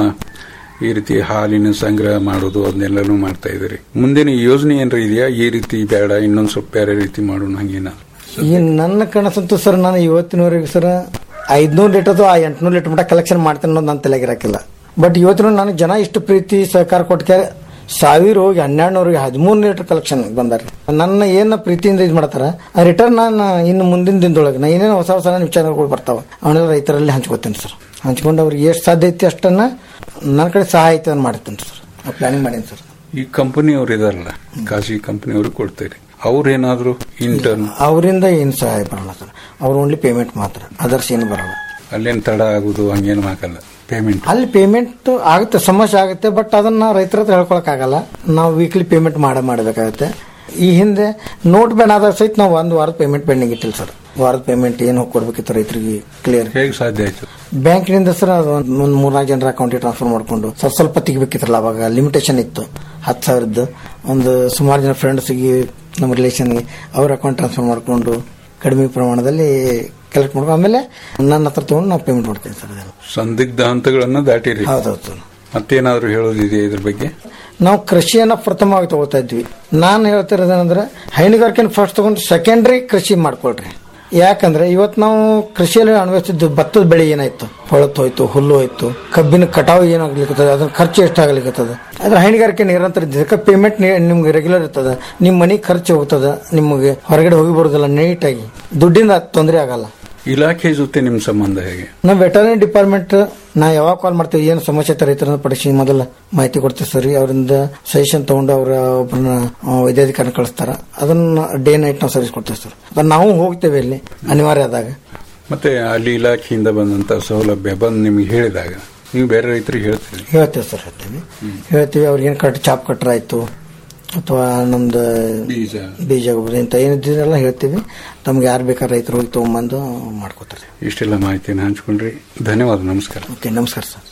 ಈ ರೀತಿ ಹಾಲಿನ ಸಂಗ್ರಹ ಮಾಡೋದು ಅದನ್ನೆಲ್ಲನೂ ಮಾಡ್ತಾ ಇದ್ದೀರಿ ಮುಂದಿನ ಯೋಜನೆ ಏನಾರ ಇದೆಯಾ ಈ ರೀತಿ ಬೇಡ ಇನ್ನೊಂದ್ ಸ್ವಲ್ಪ ಬೇರೆ ರೀತಿ ಮಾಡೋಣ ಹಂಗೇನಾದ್ರು ಈ ನನ್ನ ಕನಸಂತೂ ಸರ್ ನಾನು ಇವತ್ತಿನವರೆಗೆ ಸರ್ ಐದ್ನೂರು ಲೀಟರ್ದು ಆ ಎಂಟ್ನೂರು ಲೀಟರ್ ಮಟ್ಟ ಕಲೆಕ್ಷನ್ ಮಾಡ್ತೇನೆ ಅನ್ನೋದು ನನ್ನ ತಲೆಗೆ ಇರಾಕಿಲ್ಲ ಬಟ್ ಇವತ್ತಿನ ನನಗೆ ಜನ ಇಷ್ಟು ಪ್ರೀತಿ ಸಹಕಾರ ಕೊಟ್ಟಕ್ಕೆ ಸಾವಿರ ಹೋಗಿ ಹನ್ನೆರಡುನೂರಿಗೆ ಹದಿಮೂರು ಲೀಟರ್ ಕಲೆಕ್ಷನ್ ಬಂದಾರೆ ನನ್ನ ಏನ ಪ್ರೀತಿಯಿಂದ ಇದು ಮಾಡ್ತಾರ ಆ ರಿಟರ್ನ್ ನಾನು ಇನ್ನು ಮುಂದಿನ ದಿನದೊಳಗೆ ನಾ ಏನೇನು ಹೊಸ ಹೊಸ ವಿಚಾರಗಳು ಬರ್ತಾವ ಅವನ್ನೆಲ್ಲ ರೈತರಲ್ಲಿ ಹಂಚ್ಕೋತೇನೆ ಸರ್ ಹಂಚ್ಕೊಂಡು ಅವ್ರಿಗೆ ಎಷ್ಟು ಸಾಧ್ಯ ಐತಿ ಅಷ್ಟನ್ನ ನನ್ನ ಕಡೆ ಸಹಾಯ ಐತೆ ಅಂತ ಮಾಡ್ತೇನೆ ಸರ್ ಪ್ಲಾನಿಂಗ್ ಮಾಡೀನಿ ಸರ್ ಈ ಕಂಪನಿ ಅವ್ರು ಇದಾರಲ್ಲ ಖಾಸಗಿ ಕಂಪನಿ ಅವ್ರಿಗೆ ಕೊಡ್ತೀರಿ ಅವ್ರೇನಾದ್ರು ಇಂಟರ್ನ್ ಅವರಿಂದ ಏನು ಸಹಾಯ ಬರಲ್ಲ ಸರ್ ಅವ್ರು ಓನ್ಲಿ ಪೇಮೆಂಟ್ ಮಾತ್ರ ಅದರ್ಸ್ ಏನು ಬರಲ್ಲ ಅಲ್ಲೇನ್ ತಡ ಆಗುದು ಹಂಗೇನು ಆಗಲ್ಲ ಪೇಮೆಂಟ್ ಅಲ್ಲಿ ಪೇಮೆಂಟ್ ಆಗುತ್ತೆ ಸಮಸ್ಯೆ ಆಗುತ್ತೆ ಬಟ್ ಅದನ್ನ ರೈತರ ಹತ್ರ ಹೇಳ್ಕೊಳಕ್ ಆಗಲ್ಲ ನಾವು ವೀಕ್ಲಿ ಪೇಮೆಂಟ್ ಮಾಡೇ ಮಾಡಬೇಕಾಗುತ್ತೆ ಈ ಹಿಂದೆ ನೋಟ್ ಬ್ಯಾನ್ ಆದಾಗ ಸಹಿತ ನಾವು ಒಂದು ವಾರದ ಪೇಮೆಂಟ್ ಪೆಂಡಿಂಗ್ ಇಟ್ಟಿಲ್ಲ ಸರ್ ವಾರದ ಪೇಮೆಂಟ್ ಏನು ಕೊಡ್ಬೇಕಿತ್ತು ರೈತರಿಗೆ ಕ್ಲಿಯರ್ ಹೇಗೆ ಸಾಧ್ಯ ಆಯ್ತು ಬ್ಯಾಂಕಿನಿಂದ ಸರ್ ಅದು ಒಂದು ಒಂದು ಮೂರ್ನಾಲ್ಕು ಜನರ ಅಕೌಂಟಿಗೆ ಟ್ರಾನ್ಸ್ಫರ್ ಮಾಡ್ಕೊಂಡು ಸ್ವಲ್ಪ ಸ್ವಲ್ಪ ತೆಗಿಬೇಕಿತ್ತಲ್ಲ ಅವಾಗ ಲಿಮಿಟೇಷನ್ ಇತ್ತು ಹತ್ತು ಸಾವಿರದ್ದು ಒಂದು ಸುಮಾರು ಜನ ಫ್ರೆಂಡ್ಸಿಗೆ ನಮ್ಮ ರಿಲೇಷನ್ಗೆ ಅವ್ರ ಅಕೌಂಟ್ ಟ್ರಾನ್ಸ್ಫರ್ ಮಾಡಿಕೊಂಡು ಕಡಿಮೆ ಪ್ರಮಾಣದಲ್ಲಿ ಕಲೆಕ್ಟ್ ಮಾಡ್ಕೊಂಡು ಆಮೇಲೆ ನನ್ನ ಹತ್ರ ತಗೊಂಡು ನಾವು ಪೇಮೆಂಟ್ ಮಾಡ್ತೀವಿ ಸರ್ ಅದನ್ನು ಸಂದಿಗ್ಧ ಹಂತಗಳನ್ನ ದಾಟಿರಿ ಹೌದೌದು ಸರ್ ಮತ್ತೇನಾದ್ರೂ ಹೇಳೋದಿದೆಯಾ ಇದ್ರ ಬಗ್ಗೆ ನಾವು ಕೃಷಿಯನ್ನ ಪ್ರಥಮವಾಗಿ ತಗೋತಾ ಇದ್ವಿ ನಾನು ಹೇಳ್ತಿರೋದೇನಂದ್ರೆ ಹೈನುಗಾರಿಕೆನ ಫಸ್ಟ್ ತಗೊಂಡು ಸೆಕೆಂಡ್ರಿ ಕೃಷಿ ಮಾಡ್ಕೊಳ್ರಿ ಯಾಕಂದ್ರೆ ಇವತ್ತು ನಾವು ಕೃಷಿಯಲ್ಲಿ ಅನ್ವಯಿಸಿದ್ದು ಭತ್ತದ ಬೆಳೆ ಏನಾಯ್ತು ಹೊಳತ್ ಹೋಯ್ತು ಹುಲ್ಲು ಹೋಯ್ತು ಕಬ್ಬಿನ ಕಟಾವು ಏನಾಗ್ಲಿಕ್ಕತ್ತದ ಅದ್ರ ಖರ್ಚು ಎಷ್ಟಾಗ್ಲಿಕ್ಕತ್ತದ ಅದ್ರ ಹೈನುಗಾರಿಕೆ ನಿರಂತರ ಇದಕ್ಕೆ ಪೇಮೆಂಟ್ ನಿಮ್ಗೆ ರೆಗ್ಯುಲರ್ ಇರ್ತದ ನಿಮ್ಮ ಮನೆ ಖರ್ಚು ಹೋಗ್ತದ ನಿಮಗೆ ಹೊರಗಡೆ ಹೋಗಿ ಬರೋದಿಲ್ಲ ನೀಟಾಗಿ ದುಡ್ಡಿಂದ ತೊಂದರೆ ಆಗಲ್ಲ ಇಲಾಖೆ ಜೊತೆ ನಿಮ್ ಸಂಬಂಧ ಹೇಗೆ ನಮ್ಮ ವೆಟರ್ನರಿ ಡಿಪಾರ್ಟ್ಮೆಂಟ್ ನಾ ಯಾವಾಗ ಕಾಲ್ ಮಾಡ್ತೀವಿ ಏನು ಸಮಸ್ಯೆ ಐತೆ ರೈತರ ಪಡಿಸಿ ಮೊದಲ ಮಾಹಿತಿ ಕೊಡ್ತೀವಿ ಸರ್ ಅವರಿಂದ ಸಜೆಷನ್ ತಗೊಂಡು ಅವರ ಒಬ್ಬರನ್ನ ವೈದ್ಯಾಧಿಕಾರಿ ಕಳಿಸ್ತಾರ ಅದನ್ನ ಡೇ ನೈಟ್ ನಾವು ಸರ್ವಿಸ್ ಕೊಡ್ತೀವಿ ಸರ್ ಅದನ್ನ ನಾವು ಹೋಗ್ತೇವೆ ಇಲ್ಲಿ ಅನಿವಾರ್ಯ ಆದಾಗ ಮತ್ತೆ ಅಲ್ಲಿ ಇಲಾಖೆಯಿಂದ ಬಂದಂತ ಸೌಲಭ್ಯ ಬಂದು ನಿಮ್ಗೆ ಹೇಳಿದಾಗ ನೀವು ಬೇರೆ ರೈತರಿಗೆ ಹೇಳ್ತೀರಿ ಹೇಳ್ತೇವೆ ಸರ್ ಹೇಳ್ತೇವೆ ಹೇಳ್ತೀವಿ ಅವ್ರಿಗೆ ಏನು ಕಟ್ ಚಾಪ್ ಕಟ್ರ ಆಯ್ತು ಅಥವಾ ನಮ್ದು ಬೀಜ ಬೀಜ ಗೊಬ್ಬರ ಇಂಥ ಏನಿದ್ದೆಲ್ಲ ಹೇಳ್ತೀವಿ ತಮ್ಗೆ ಯಾರು ಬೇಕಾದ್ರೆ ರೈತರು ಹೋಗಿ ತೊಗೊಂಬಂದು ಮಾಡ್ಕೋತಾರೆ ಇಷ್ಟೆಲ್ಲ ಮಾಹಿತಿನ ಹಂಚ್ಕೊಂಡ್ರಿ ಧನ್ಯವಾದ ನಮಸ್ಕಾರ ಓಕೆ ನಮಸ್ಕಾರ ಸರ್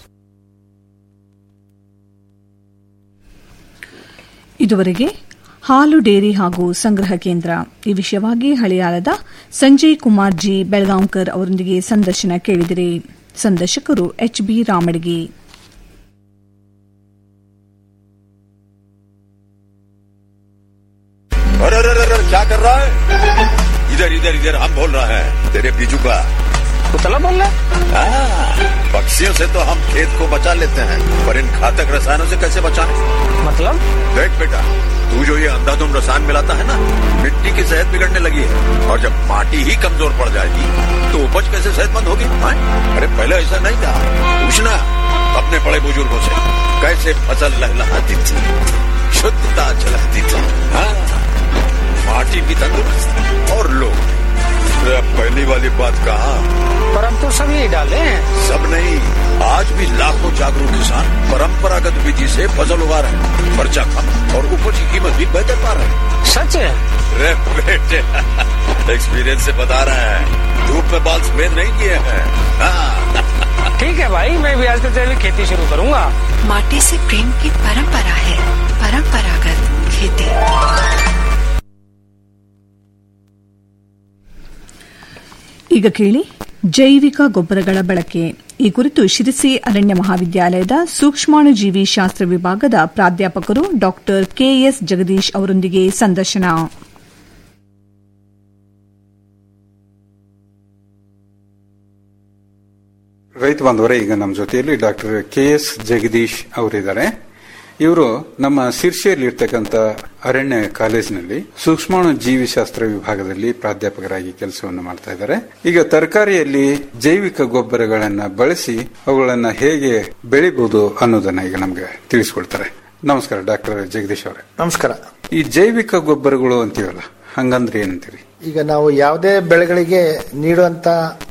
ಇದುವರೆಗೆ ಹಾಲು ಡೇರಿ ಹಾಗೂ ಸಂಗ್ರಹ ಕೇಂದ್ರ ಈ ವಿಷಯವಾಗಿ ಹಳಿಯಾಳದ ಸಂಜಯ್ ಕುಮಾರ್ ಜಿ ಬೆಳಗಾಂಕರ್ ಅವರೊಂದಿಗೆ ಸಂದರ್ಶನ ಕೇಳಿದಿರಿ ಸಂದರ್ಶಕರು ಎಚ್ ಬಿ ರಾಮಡ್ಗಿ अरे अरे अरे अरे, क्या कर रहा है इधर इधर इधर हम बोल रहे हैं तेरे बीजू का कुतला बोल रहा हाँ, पक्षियों से तो हम खेत को बचा लेते हैं पर इन घातक रसायनों से कैसे बचाएं? मतलब देख बेटा तू जो ये अंधाधुंध रसायन मिलाता है ना मिट्टी की सेहत बिगड़ने लगी है और जब माटी ही कमजोर पड़ जाएगी तो उपज कैसे सेहतमंद होगी हाँ? अरे पहले ऐसा नहीं था पूछना अपने बड़े बुजुर्गों से कैसे फसल लहलहाती थी शुद्धता झलकती थी हाँ माटी भी तंदुरुस्त और लोग अरे अब पहली वाली बात कहा पर हम तो सब यही डाले हैं सब नहीं आज भी लाखों जागरूक किसान परंपरागत विधि से फसल उगा रहे हैं खर्चा कम और उपज की कीमत भी बेहतर पा रहे हैं सच है अरे बेटे एक्सपीरियंस से बता रहे हैं धूप में बाल सफेद नहीं किए हैं हाँ ठीक है भाई मैं भी आज से जैविक खेती शुरू करूंगा माटी से प्रेम की परंपरा है परंपरागत खेती ಈಗ ಕೇಳಿ ಜೈವಿಕ ಗೊಬ್ಬರಗಳ ಬಳಕೆ ಈ ಕುರಿತು ಶಿರಸಿ ಅರಣ್ಯ ಮಹಾವಿದ್ಯಾಲಯದ ಸೂಕ್ಷ್ಮಾಣುಜೀವಿ ಶಾಸ್ತ್ರ ವಿಭಾಗದ ಪ್ರಾಧ್ಯಾಪಕರು ಡಾ ಕೆಎಸ್ ಜಗದೀಶ್ ಅವರೊಂದಿಗೆ ಸಂದರ್ಶನ ರೈತ ಬಾಂಧವರೇ ಈಗ ನಮ್ಮ ಜೊತೆಯಲ್ಲಿ ಡಾಕ್ಟರ್ ಕೆ ಎಸ್ ಜಗದೀಶ್ ಅವರಿದ್ದಾರೆ ಇವರು ನಮ್ಮ ಶಿರ್ಷಿಯಲ್ಲಿ ಇರ್ತಕ್ಕಂಥ ಅರಣ್ಯ ಕಾಲೇಜಿನಲ್ಲಿ ಸೂಕ್ಷ್ಮಾಣು ಜೀವಿಶಾಸ್ತ್ರ ವಿಭಾಗದಲ್ಲಿ ಪ್ರಾಧ್ಯಾಪಕರಾಗಿ ಕೆಲಸವನ್ನು ಮಾಡ್ತಾ ಇದ್ದಾರೆ ಈಗ ತರಕಾರಿಯಲ್ಲಿ ಜೈವಿಕ ಗೊಬ್ಬರಗಳನ್ನ ಬಳಸಿ ಅವುಗಳನ್ನ ಹೇಗೆ ಬೆಳಿಬಹುದು ಅನ್ನೋದನ್ನ ಈಗ ನಮ್ಗೆ ತಿಳಿಸ್ಕೊಡ್ತಾರೆ ನಮಸ್ಕಾರ ಡಾಕ್ಟರ್ ಜಗದೀಶ್ ಅವರೇ ನಮಸ್ಕಾರ ಈ ಜೈವಿಕ ಗೊಬ್ಬರಗಳು ಅಂತೀವಲ್ಲ ಹಂಗಂದ್ರೆ ಏನಂತೀರಿ ಈಗ ನಾವು ಯಾವುದೇ ಬೆಳೆಗಳಿಗೆ ನೀಡುವಂತ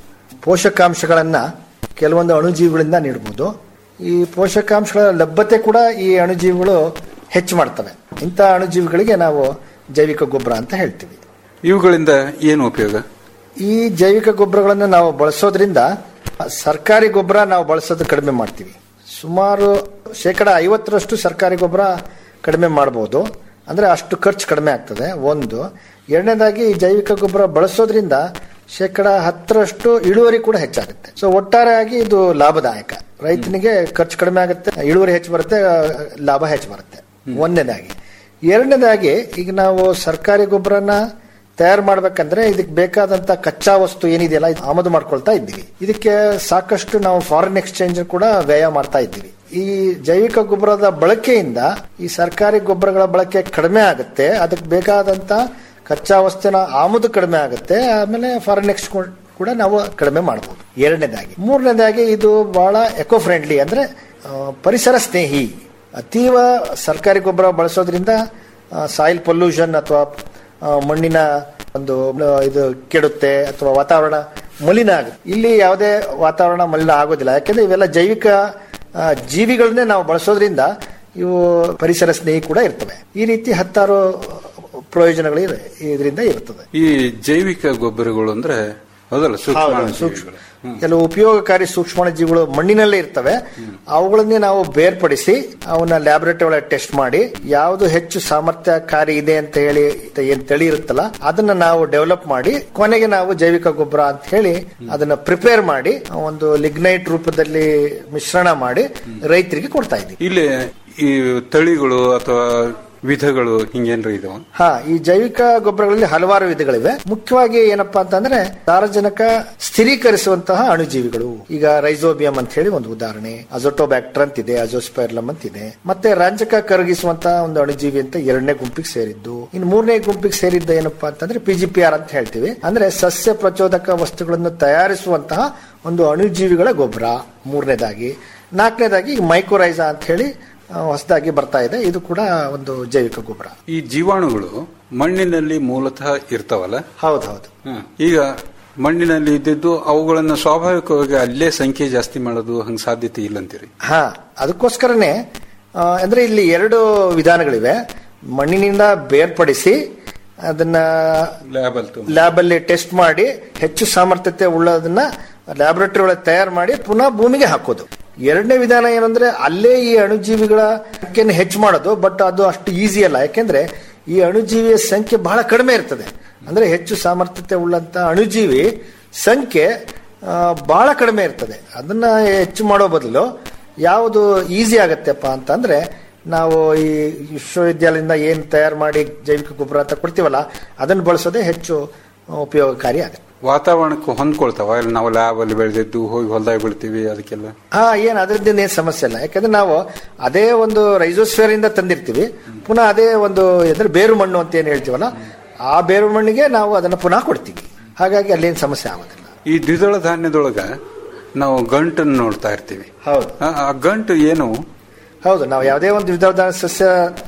ಪೋಷಕಾಂಶಗಳನ್ನ ಕೆಲವೊಂದು ಅಣುಜೀವಿಗಳಿಂದ ನೀಡಬಹುದು ಈ ಪೋಷಕಾಂಶಗಳ ಲಭ್ಯತೆ ಕೂಡ ಈ ಅಣುಜೀವಿಗಳು ಹೆಚ್ಚು ಮಾಡ್ತವೆ ಇಂಥ ಅಣುಜೀವಿಗಳಿಗೆ ನಾವು ಜೈವಿಕ ಗೊಬ್ಬರ ಅಂತ ಹೇಳ್ತೀವಿ ಇವುಗಳಿಂದ ಏನು ಉಪಯೋಗ ಈ ಜೈವಿಕ ಗೊಬ್ಬರಗಳನ್ನು ನಾವು ಬಳಸೋದ್ರಿಂದ ಸರ್ಕಾರಿ ಗೊಬ್ಬರ ನಾವು ಬಳಸೋದು ಕಡಿಮೆ ಮಾಡ್ತೀವಿ ಸುಮಾರು ಶೇಕಡ ಐವತ್ತರಷ್ಟು ಸರ್ಕಾರಿ ಗೊಬ್ಬರ ಕಡಿಮೆ ಮಾಡಬಹುದು ಅಂದ್ರೆ ಅಷ್ಟು ಖರ್ಚು ಕಡಿಮೆ ಆಗ್ತದೆ ಒಂದು ಎರಡನೇದಾಗಿ ಈ ಜೈವಿಕ ಗೊಬ್ಬರ ಬಳಸೋದ್ರಿಂದ ಶೇಕಡ ಹತ್ತರಷ್ಟು ಇಳುವರಿ ಕೂಡ ಹೆಚ್ಚಾಗುತ್ತೆ ಸೊ ಒಟ್ಟಾರೆಯಾಗಿ ಇದು ಲಾಭದಾಯಕ ರೈತನಿಗೆ ಖರ್ಚು ಕಡಿಮೆ ಆಗುತ್ತೆ ಇಳುವರಿ ಹೆಚ್ಚು ಬರುತ್ತೆ ಆ, ಲಾಭ ಹೆಚ್ಚು ಬರುತ್ತೆ ಒಂದನೇದಾಗಿ ಎರಡನೇದಾಗಿ ಈಗ ನಾವು ಸರ್ಕಾರಿ ಗೊಬ್ಬರನ ತಯಾರು ಮಾಡ್ಬೇಕಂದ್ರೆ ಇದಕ್ಕೆ ಬೇಕಾದಂತ ಕಚ್ಚಾ ವಸ್ತು ಏನಿದೆಯಲ್ಲ ಇದು ಆಮದು ಮಾಡ್ಕೊಳ್ತಾ ಇದ್ದೀವಿ ಇದಕ್ಕೆ ಸಾಕಷ್ಟು ನಾವು ಫಾರಿನ್ ಎಕ್ಸ್ಚೇಂಜ್ ಕೂಡ ವ್ಯಯ ಮಾಡ್ತಾ ಇದ್ದೀವಿ ಈ ಜೈವಿಕ ಗೊಬ್ಬರದ ಬಳಕೆಯಿಂದ ಈ ಸರ್ಕಾರಿ ಗೊಬ್ಬರಗಳ ಬಳಕೆ ಕಡಿಮೆ ಆಗುತ್ತೆ ಅದಕ್ಕೆ ಬೇಕಾದಂತ ಕಚ್ಚಾ ವಸ್ತುವಿನ ಆಮದು ಕಡಿಮೆ ಆಗುತ್ತೆ ಆಮೇಲೆ ಫಾರಿನ್ ಎಕ್ಸ್ಚೇಂಜ್ ಕೂಡ ನಾವು ಕಡಿಮೆ ಮಾಡಬಹುದು ಎರಡನೇದಾಗಿ ಮೂರನೇದಾಗಿ ಇದು ಬಹಳ ಎಕೋ ಫ್ರೆಂಡ್ಲಿ ಅಂದ್ರೆ ಆ, ಪರಿಸರ ಸ್ನೇಹಿ ಅತೀವ ಸರ್ಕಾರಿ ಗೊಬ್ಬರ ಬಳಸೋದ್ರಿಂದ ಸಾಯಿಲ್ ಪೊಲ್ಯೂಷನ್ ಅಥವಾ ಆ, ಮಣ್ಣಿನ ಒಂದು ಆ, ಇದು ಕೆಡುತ್ತೆ ಅಥವಾ ವಾತಾವರಣ ಮಲಿನ ಆಗುತ್ತೆ ಇಲ್ಲಿ ಯಾವುದೇ ವಾತಾವರಣ ಮಲಿನ ಆಗೋದಿಲ್ಲ ಯಾಕೆಂದ್ರೆ ಇವೆಲ್ಲ ಜೈವಿಕ ಆ, ಜೀವಿಗಳನ್ನೇ ನಾವು ಬಳಸೋದ್ರಿಂದ ಇವು ಪರಿಸರ ಸ್ನೇಹಿ ಕೂಡ ಇರ್ತವೆ ಈ ರೀತಿ ಹತ್ತಾರು ಪ್ರಯೋಜನಗಳು ಇದೆ ಇದರಿಂದ ಇರ್ತದೆ ಈ ಜೈವಿಕ ಗೊಬ್ಬರಗಳು ಅಂದ್ರೆ ಹೌದಲ್ಲ ಹೌದು, ಸೂಕ್ಷ್ಮ ಸೂಕ್ಷ್ಮ ಕೆಲವು ಉಪಯೋಗಕಾರಿ ಸೂಕ್ಷ್ಮಾಣು ಜೀವಿಗಳು ಮಣ್ಣಿನಲ್ಲೇ ಇರ್ತವೆ ಅವುಗಳನ್ನೇ ನಾವು ಬೇರ್ಪಡಿಸಿ ಅವನ್ನ ಲ್ಯಾಬೊರೇಟರಿ ಒಳಗೆ ಟೆಸ್ಟ್ ಮಾಡಿ ಯಾವುದು ಹೆಚ್ಚು ಸಾಮರ್ಥ್ಯಕಾರಿ ಇದೆ ಅಂತ ಹೇಳಿ ಏನ್ ತಳಿ ಇರುತ್ತಲ್ಲ ಅದನ್ನ ನಾವು ಡೆವಲಪ್ ಮಾಡಿ ಕೊನೆಗೆ ನಾವು ಜೈವಿಕ ಗೊಬ್ಬರ ಅಂತ ಹೇಳಿ ಅದನ್ನ ಪ್ರಿಪೇರ್ ಮಾಡಿ ಒಂದು ಲಿಗ್ನೈಟ್ ರೂಪದಲ್ಲಿ ಮಿಶ್ರಣ ಮಾಡಿ ರೈತರಿಗೆ ಕೊಡ್ತಾ ಇದ್ದೀವಿ ಇಲ್ಲಿ ಈ ತಳಿಗಳು ಅಥವಾ ವಿಧಗಳು ಹಿಂಗೇನ್ರ ಇದಾವ ಹಾ ಈ ಜೈವಿಕ ಗೊಬ್ಬರಗಳಲ್ಲಿ ಹಲವಾರು ವಿಧಗಳಿವೆ ಮುಖ್ಯವಾಗಿ ಏನಪ್ಪಾ ಅಂತಂದ್ರೆ ಸಾರಜನಕ ಸ್ಥಿರೀಕರಿಸುವಂತಹ ಅಣುಜೀವಿಗಳು ಈಗ ರೈಸೋಬಿಯಂ ಅಂತ ಹೇಳಿ ಒಂದು ಉದಾಹರಣೆ ಅಜೋಟೋಬ್ಯಾಕ್ಟರ್ ಅಂತಿದೆ ಅಜೋಸ್ಪೈರ್ಲಮ್ ಅಂತಿದೆ ಮತ್ತೆ ರಂಜಕ ಕರಗಿಸುವಂತಹ ಒಂದು ಅಣುಜೀವಿ ಅಂತ ಎರಡನೇ ಗುಂಪಿಗೆ ಸೇರಿದ್ದು ಇನ್ನು ಮೂರನೇ ಗುಂಪಿಗೆ ಸೇರಿದ್ದ ಏನಪ್ಪಾ ಅಂತಂದ್ರೆ ಪಿಜಿಪಿಆರ್ ಅಂತ ಹೇಳ್ತೀವಿ ಅಂದ್ರೆ ಸಸ್ಯ ಪ್ರಚೋದಕ ವಸ್ತುಗಳನ್ನು ತಯಾರಿಸುವಂತಹ ಒಂದು ಅಣುಜೀವಿಗಳ ಗೊಬ್ಬರ ಮೂರನೇದಾಗಿ ನಾಲ್ಕನೇದಾಗಿ ಮೈಕ್ರೋರೈಸಾ ಅಂತ ಹೇಳಿ ಹೊಸದಾಗಿ ಬರ್ತಾ ಇದೆ ಇದು ಕೂಡ ಒಂದು ಜೈವಿಕ ಗೊಬ್ಬರ ಈ ಜೀವಾಣುಗಳು ಮಣ್ಣಿನಲ್ಲಿ ಮೂಲತಃ ಇರ್ತಾವಲ್ಲ ಹೌದೌದು ಹ್ಮ್. ಈಗ ಮಣ್ಣಿನಲ್ಲಿ ಇದ್ದಿದ್ದು ಅವುಗಳನ್ನ ಸ್ವಾಭಾವಿಕವಾಗಿ ಅಲ್ಲೇ ಸಂಖ್ಯೆ ಜಾಸ್ತಿ ಮಾಡೋದು ಹಂಗ ಸಾಧ್ಯತೆ ಇಲ್ಲಂತೀರಿ ಹಾ ಅದಕ್ಕೋಸ್ಕರನೇ ಆ, ಅಂದ್ರೆ ಇಲ್ಲಿ ಎರಡು ವಿಧಾನಗಳಿವೆ ಮಣ್ಣಿನಿಂದ ಬೇರ್ಪಡಿಸಿ ಅದನ್ನ ಲ್ಯಾಬ್ ಅಲ್ಲಿ ಲ್ಯಾಬ್ ಅಲ್ಲಿ ಟೆಸ್ಟ್ ಮಾಡಿ ಹೆಚ್ಚು ಸಾಮರ್ಥ್ಯತೆ ಉಳ್ಳದನ್ನ ಲ್ಯಾಬೊರೇಟರಿ ಒಳಗೆ ತಯಾರು ಮಾಡಿ ಪುನಃ ಭೂಮಿಗೆ ಹಾಕೋದು ಎರಡನೇ ವಿಧಾನ ಏನಂದ್ರೆ ಅಲ್ಲೇ ಈ ಅಣುಜೀವಿಗಳ ಸಂಖ್ಯೆಯನ್ನು ಹೆಚ್ಚು ಮಾಡೋದು ಬಟ್ ಅದು ಅಷ್ಟು ಈಸಿ ಅಲ್ಲ ಯಾಕೆಂದ್ರೆ ಈ ಅಣುಜೀವಿಯ ಸಂಖ್ಯೆ ಬಹಳ ಕಡಿಮೆ ಇರ್ತದೆ ಅಂದ್ರೆ ಹೆಚ್ಚು ಸಾಮರ್ಥ್ಯತೆ ಉಳ್ಳಂತ ಅಣುಜೀವಿ ಸಂಖ್ಯೆ ಆ, ಬಹಳ ಕಡಿಮೆ ಇರ್ತದೆ ಅದನ್ನ ಹೆಚ್ಚು ಮಾಡೋ ಬದಲು ಯಾವುದು ಈಸಿ ಆಗತ್ತೆಪ್ಪ ಅಂತಂದ್ರೆ ನಾವು ಈ ವಿಶ್ವವಿದ್ಯಾಲಯದಿಂದ ಏನು ತಯಾರು ಮಾಡಿ ಜೈವಿಕ ಗೊಬ್ಬರ ಅಂತ ಕೊಡ್ತೀವಲ್ಲ ಅದನ್ನು ಬಳಸೋದೇ ಹೆಚ್ಚು ಉಪಯೋಗಕಾರಿ ಆಗುತ್ತೆ ವಾತಾವರಣಕ್ಕೆ ಹೊಂದ್ಕೊಳ್ತಾವ ಇಲ್ಲಿ ನಾವು ಲ್ಯಾಬ್ ಅಲ್ಲಿ ಬೆಳೆದಿದ್ದು ಹೋಗಿ ಹೊಲದಾಗ ಬೆಳಿತೀವಿ ಅದಕ್ಕೆಲ್ಲ ಹಾ ಏನ್ ಅದರಿಂದ ಏನ್ ಸಮಸ್ಯೆ ಇಲ್ಲ ಯಾಕಂದ್ರೆ ನಾವು ಅದೇ ಒಂದು ರೈಸೋಸ್ಫಿಯರ್ ಇಂದ ತಂದಿರ್ತೀವಿ ಪುನಃ ಅದೇ ಒಂದು ಅಂದ್ರೆ ಬೇರು ಮಣ್ಣು ಅಂತ ಏನ್ ಹೇಳ್ತೀವಲ್ಲ ಆ ಬೇರು ಮಣ್ಣಿಗೆ ನಾವು ಅದನ್ನ ಪುನಃ ಕೊಡ್ತೀವಿ ಹಾಗಾಗಿ ಅಲ್ಲೇನ್ ಸಮಸ್ಯೆ ಆಗೋದಿಲ್ಲ ಈ ದ್ವಿದಳ ಧಾನ್ಯದೊಳಗ ನಾವು ಗಂಟನ್ನು ನೋಡ್ತಾ ಇರ್ತೀವಿ ಹೌದು ಆ- ಆ ಗಂಟು ಏನು ಹೌದು ನಾವು ಯಾವುದೇ ಒಂದು ವಿಧದ ಸಸ್ಯ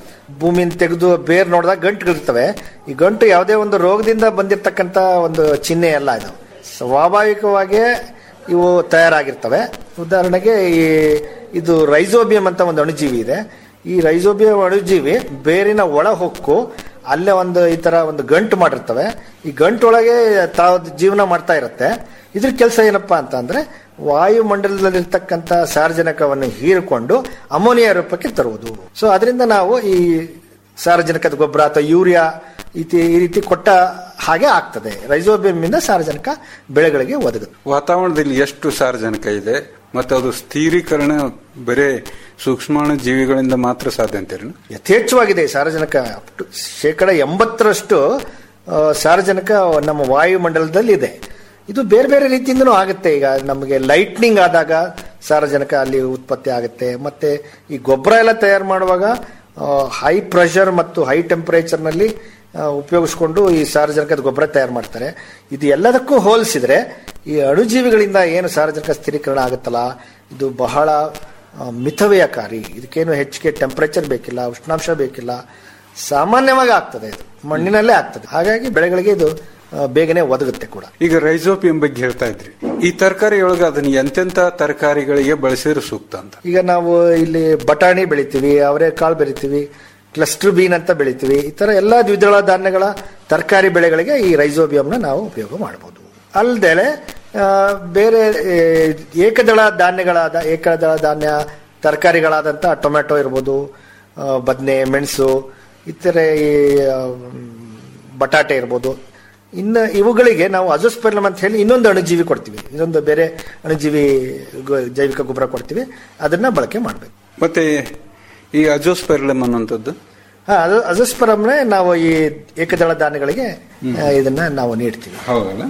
ಭೂಮಿನ ತೆಗೆದು ಬೇರ್ ನೋಡಿದಾಗ ಗಂಟುಗಳಿರ್ತವೆ ಈ ಗಂಟು ಯಾವುದೇ ಒಂದು ರೋಗದಿಂದ ಬಂದಿರತಕ್ಕಂತ ಒಂದು ಚಿಹ್ನೆ ಅಲ್ಲ ಇದು ಸ್ವಾಭಾವಿಕವಾಗಿಯೇ ಇವು ತಯಾರಾಗಿರ್ತವೆ ಉದಾಹರಣೆಗೆ ಈ ಇದು ರೈಸೋಬಿಯಂ ಅಂತ ಒಂದು ಅಣುಜೀವಿ ಇದೆ ಈ ರೈಸೋಬಿಯಂ ಅಣುಜೀವಿ ಬೇರಿನ ಒಳ ಹೊಕ್ಕು ಅಲ್ಲೇ ಒಂದು ಈ ತರ ಒಂದು ಗಂಟು ಮಾಡಿರ್ತವೆ ಈ ಗಂಟು ಒಳಗೆ ತಾವು ಜೀವನ ಮಾಡ್ತಾ ಇರುತ್ತೆ ಇದ್ರ ಕೆಲಸ ಏನಪ್ಪಾ ಅಂತ ಅಂದ್ರೆ ವಾಯುಮಂಡಲದಲ್ಲಿರ್ತಕ್ಕಂಥ ಸಾರ್ವಜನಿಕವನ್ನು ಹೀರಿಕೊಂಡು ಅಮೋನಿಯಾ ರೂಪಕ್ಕೆ ತರುವುದು ಸೊ ಅದರಿಂದ ನಾವು ಈ ಸಾರ್ವಜನಿಕದ ಗೊಬ್ಬರ ಅಥವಾ ಯೂರಿಯಾ ಇತಿ ಈ ರೀತಿ ಕೊಟ್ಟ ಹಾಗೆ ಆಗ್ತದೆ ರೈಸೋಬಿಯಂ ಇಂದ ಸಾರ್ವಜನಿಕ ಬೆಳೆಗಳಿಗೆ ಒದಗುತ್ತೆ ವಾತಾವರಣದಲ್ಲಿ ಎಷ್ಟು ಸಾರಜನಕ ಇದೆ ಮತ್ತೆ ಅದು ಸ್ಥಿರೀಕರಣ ಬರೇ ಸೂಕ್ಷ್ಮಾಣು ಜೀವಿಗಳಿಂದ ಮಾತ್ರ ಸಾಧ್ಯ ಅಂತೀರಿ ಯಥೇಚ್ಛವಾಗಿದೆ ಈ ಸಾರಜನಕ up to ಶೇಕಡ ಎಂಬತ್ತರಷ್ಟು ಆ, ಸಾರಜನಕ ನಮ್ಮ ವಾಯುಮಂಡಲದಲ್ಲಿ ಇದೆ ಇದು ಬೇರೆ ಬೇರೆ ರೀತಿಯಿಂದನೂ ಆಗುತ್ತೆ ಈಗ ನಮಗೆ ಲೈಟ್ನಿಂಗ್ ಆದಾಗ ಸಾರಜನಕ ಅಲ್ಲಿ ಉತ್ಪತ್ತಿ ಆಗುತ್ತೆ ಮತ್ತೆ ಈ ಗೊಬ್ಬರ ಎಲ್ಲ ತಯಾರು ಮಾಡುವಾಗ ಹೈ ಪ್ರೆಷರ್ ಮತ್ತು ಹೈ ಟೆಂಪರೇಚರ್ನಲ್ಲಿ ಉಪಯೋಗಿಸ್ಕೊಂಡು ಈ ಸಾರಜನಕದ ಗೊಬ್ಬರ ತಯಾರು ಮಾಡ್ತಾರೆ ಇದು ಎಲ್ಲದಕ್ಕೂ ಹೋಲಿಸಿದ್ರೆ ಈ ಅಣುಜೀವಿಗಳಿಂದ ಏನು ಸಾರಜನಕ ಸ್ಥಿರೀಕರಣ ಆಗುತ್ತಲ್ಲ ಇದು ಬಹಳ ಆ, ಮಿತವ್ಯಯಕಾರಿ ಇದಕ್ಕೇನು ಹೆಚ್ಚಿಗೆ ಟೆಂಪರೇಚರ್ ಬೇಕಿಲ್ಲ ಉಷ್ಣಾಂಶ ಬೇಕಿಲ್ಲ ಸಾಮಾನ್ಯವಾಗಿ ಆಗ್ತದೆ ಇದು ಮಣ್ಣಿನಲ್ಲೇ ಆಗ್ತದೆ ಹಾಗಾಗಿ ಬೆಳೆಗಳಿಗೆ ಇದು ಆ, ಬೇಗನೆ ಒದಗುತ್ತೆ ಕೂಡ ಈಗ ರೈಸೋಪಿಯಂ ಬಗ್ಗೆ ಹೇಳ್ತಾ ಇದ್ರಿ ಈ ತರಕಾರಿಯೊಳಗೆ ಅದನ್ನ ಎಂತೆಂತ ತರಕಾರಿಗಳಿಗೆ ಬಳಸಿದ್ರೆ ಸೂಕ್ತ ಅಂತ ಈಗ ನಾವು ಇಲ್ಲಿ ಬಟಾಣಿ ಬೆಳಿತೀವಿ ಅವರೆಕಾಳು ಬೆಳಿತೀವಿ ಕ್ಲಸ್ಟರ್ ಬೀನ್ ಅಂತ ಬೆಳಿತೀವಿ ಈ ತರ ಎಲ್ಲಾ ದ್ವಿದಳ ಧಾನ್ಯಗಳ ತರಕಾರಿ ಬೆಳೆಗಳಿಗೆ ಈ ರೈಸೋಬಿಯಂನ ನಾವು ಉಪಯೋಗ ಮಾಡಬಹುದು ಅಲ್ಲದೆ ಬೇರೆ ಏ, ಏಕದಳ ಧಾನ್ಯಗಳಾದ ಏಕದಳ ಧಾನ್ಯ ತರಕಾರಿಗಳಾದಂಥ ಟೊಮೆಟೊ ಇರ್ಬೋದು ಆ, ಬದನೆ ಮೆಣಸು ಇತರೆ ಈ ಆ, ಬಟಾಟೆ ಇರ್ಬೋದು ಇನ್ನು ಇವುಗಳಿಗೆ ನಾವು ಅಜೋಸ್ಪೆರ್ಲಮ್ ಅಂತ ಹೇಳಿ ಇನ್ನೊಂದು ಅಣುಜೀವಿ ಕೊಡ್ತೀವಿ ಇನ್ನೊಂದು ಬೇರೆ ಅಣುಜೀವಿ ಗೊ- ಜೈವಿಕ ಗೊಬ್ಬರ ಕೊಡ್ತೀವಿ ಅದನ್ನ ಬಳಕೆ ಮಾಡಬೇಕು ಮತ್ತೆ ಈ ಅಜೋಸ್ಪೆರ್ಲಮ್ ಅನ್ನುವಂಥದ್ದು ಹಾ ಅದು ಅಜೋಸ್ಪರಮ್ನೇ ನಾವು ಈ ಏಕದಳ ಧಾನ್ಯಗಳಿಗೆ ಆ, ಇದನ್ನ ನಾವು ನೀಡ್ತೀವಿ ಹೌದಲ್ಲ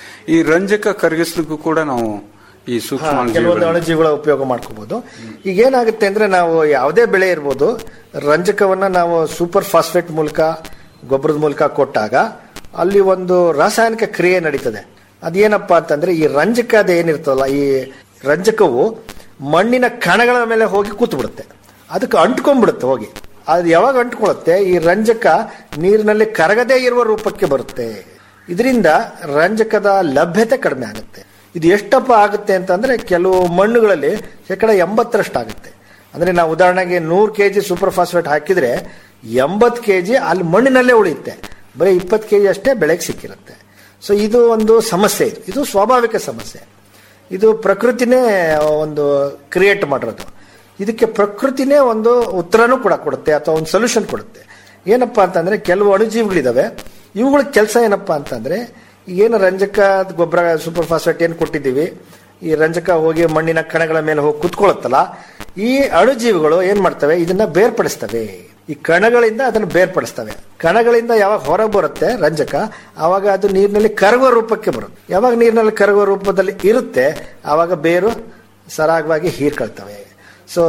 ಈ ರಂಜಕ ಕರಗಿಸ್ಲಿಕ್ಕೂ ಕೂಡ ನಾವು ಈ ಸೂಕ್ಷ್ಮ ಹಾ, ಕೆಲವೊಂದು ಅಣುಜೀವಿಗಳ ಉಪಯೋಗ ಮಾಡ್ಕೋಬಹುದು ಈಗ ಏನಾಗುತ್ತೆ ಅಂದ್ರೆ ನಾವು ಯಾವುದೇ ಬೆಳೆ ಇರ್ಬೋದು ರಂಜಕವನ್ನ ನಾವು ಸೂಪರ್ ಫಾಸ್ಫೇಟ್ ಮೂಲಕ ಗೊಬ್ಬರದ ಮೂಲಕ ಕೊಟ್ಟಾಗ ಅಲ್ಲಿ ಒಂದು ರಾಸಾಯನಿಕ ಕ್ರಿಯೆ ನಡೀತದೆ ಅದೇನಪ್ಪಾ ಅಂತಂದ್ರೆ ಈ ರಂಜಕ ಅದು ಏನಿರ್ತದಲ್ಲ ಈ ರಂಜಕವು ಮಣ್ಣಿನ ಕಣಗಳ ಮೇಲೆ ಹೋಗಿ ಕೂತು ಬಿಡುತ್ತೆ ಅದಕ್ಕೆ ಅಂಟ್ಕೊಂಡ್ಬಿಡುತ್ತೆ ಹೋಗಿ ಅದು ಯಾವಾಗ ಅಂಟ್ಕೊಳ್ಳುತ್ತೆ ಈ ರಂಜಕ ನೀರಿನಲ್ಲಿ ಕರಗದೇ ಇರುವ ರೂಪಕ್ಕೆ ಬರುತ್ತೆ ಇದರಿಂದ ರಂಜಕದ ಲಭ್ಯತೆ ಕಡಿಮೆ ಆಗುತ್ತೆ ಇದು ಎಷ್ಟಪ್ಪ ಆಗುತ್ತೆ ಅಂತಂದ್ರೆ ಕೆಲವು ಮಣ್ಣುಗಳಲ್ಲಿ ಶೇಕಡ ಎಂಬತ್ತರಷ್ಟು ಆಗುತ್ತೆ ಅಂದ್ರೆ ನಾವು ಉದಾಹರಣೆಗೆ ನೂರು ಕೆ ಜಿ ಸೂಪರ್ ಫಾಸ್ಫೇಟ್ ಹಾಕಿದ್ರೆ ಎಂಬತ್ತು ಕೆ ಜಿ ಅಲ್ಲಿ ಮಣ್ಣಿನಲ್ಲೇ ಉಳಿಯುತ್ತೆ ಬರೀ ಇಪ್ಪತ್ತು ಕೆ ಜಿ ಅಷ್ಟೇ ಬೆಳೆಗೆ ಸಿಕ್ಕಿರುತ್ತೆ ಸೊ ಇದು ಒಂದು ಸಮಸ್ಯೆ ಇದು ಇದು ಸ್ವಾಭಾವಿಕ ಸಮಸ್ಯೆ ಇದು ಪ್ರಕೃತಿನೇ ಒಂದು ಕ್ರಿಯೇಟ್ ಮಾಡಿರೋದು ಇದಕ್ಕೆ ಪ್ರಕೃತಿನೇ ಒಂದು ಉತ್ತರನೂ ಕೂಡ ಕೊಡುತ್ತೆ ಅಥವಾ ಒಂದು ಸೊಲ್ಯೂಷನ್ ಕೊಡುತ್ತೆ ಏನಪ್ಪಾ ಅಂತಂದ್ರೆ ಕೆಲವು ಅಣುಜೀವಿಗಳಿದಾವೆ ಇವುಗಳ ಕೆಲಸ ಏನಪ್ಪಾ ಅಂತಂದ್ರೆ ಏನು ರಂಜಕ ಗೊಬ್ಬರ ಸೂಪರ್ ಫಾಸ್ಫೇಟ್ ಏನು ಕೊಟ್ಟಿದ್ದೀವಿ ಈ ರಂಜಕ ಹೋಗಿ ಮಣ್ಣಿನ ಕಣಗಳ ಮೇಲೆ ಹೋಗಿ ಕುತ್ಕೊಳ್ಳುತ್ತಲ್ಲ ಈ ಅಣುಜೀವಿಗಳು ಏನ್ ಮಾಡ್ತವೆ ಇದನ್ನ ಬೇರ್ಪಡಿಸ್ತವೆ ಈ ಕಣಗಳಿಂದ ಅದನ್ನು ಬೇರ್ಪಡಿಸ್ತವೆ ಕಣಗಳಿಂದ ಯಾವಾಗ ಹೊರಗೆ ಬರುತ್ತೆ ರಂಜಕ ಆವಾಗ ಅದು ನೀರಿನಲ್ಲಿ ಕರಗುವ ರೂಪಕ್ಕೆ ಬರುತ್ತೆ ಯಾವಾಗ ನೀರಿನಲ್ಲಿ ಕರಗುವ ರೂಪದಲ್ಲಿ ಇರುತ್ತೆ ಆವಾಗ ಬೇರು ಸರಾಗವಾಗಿ ಹೀರ್ಕೊಳ್ತವೆ ಸೊ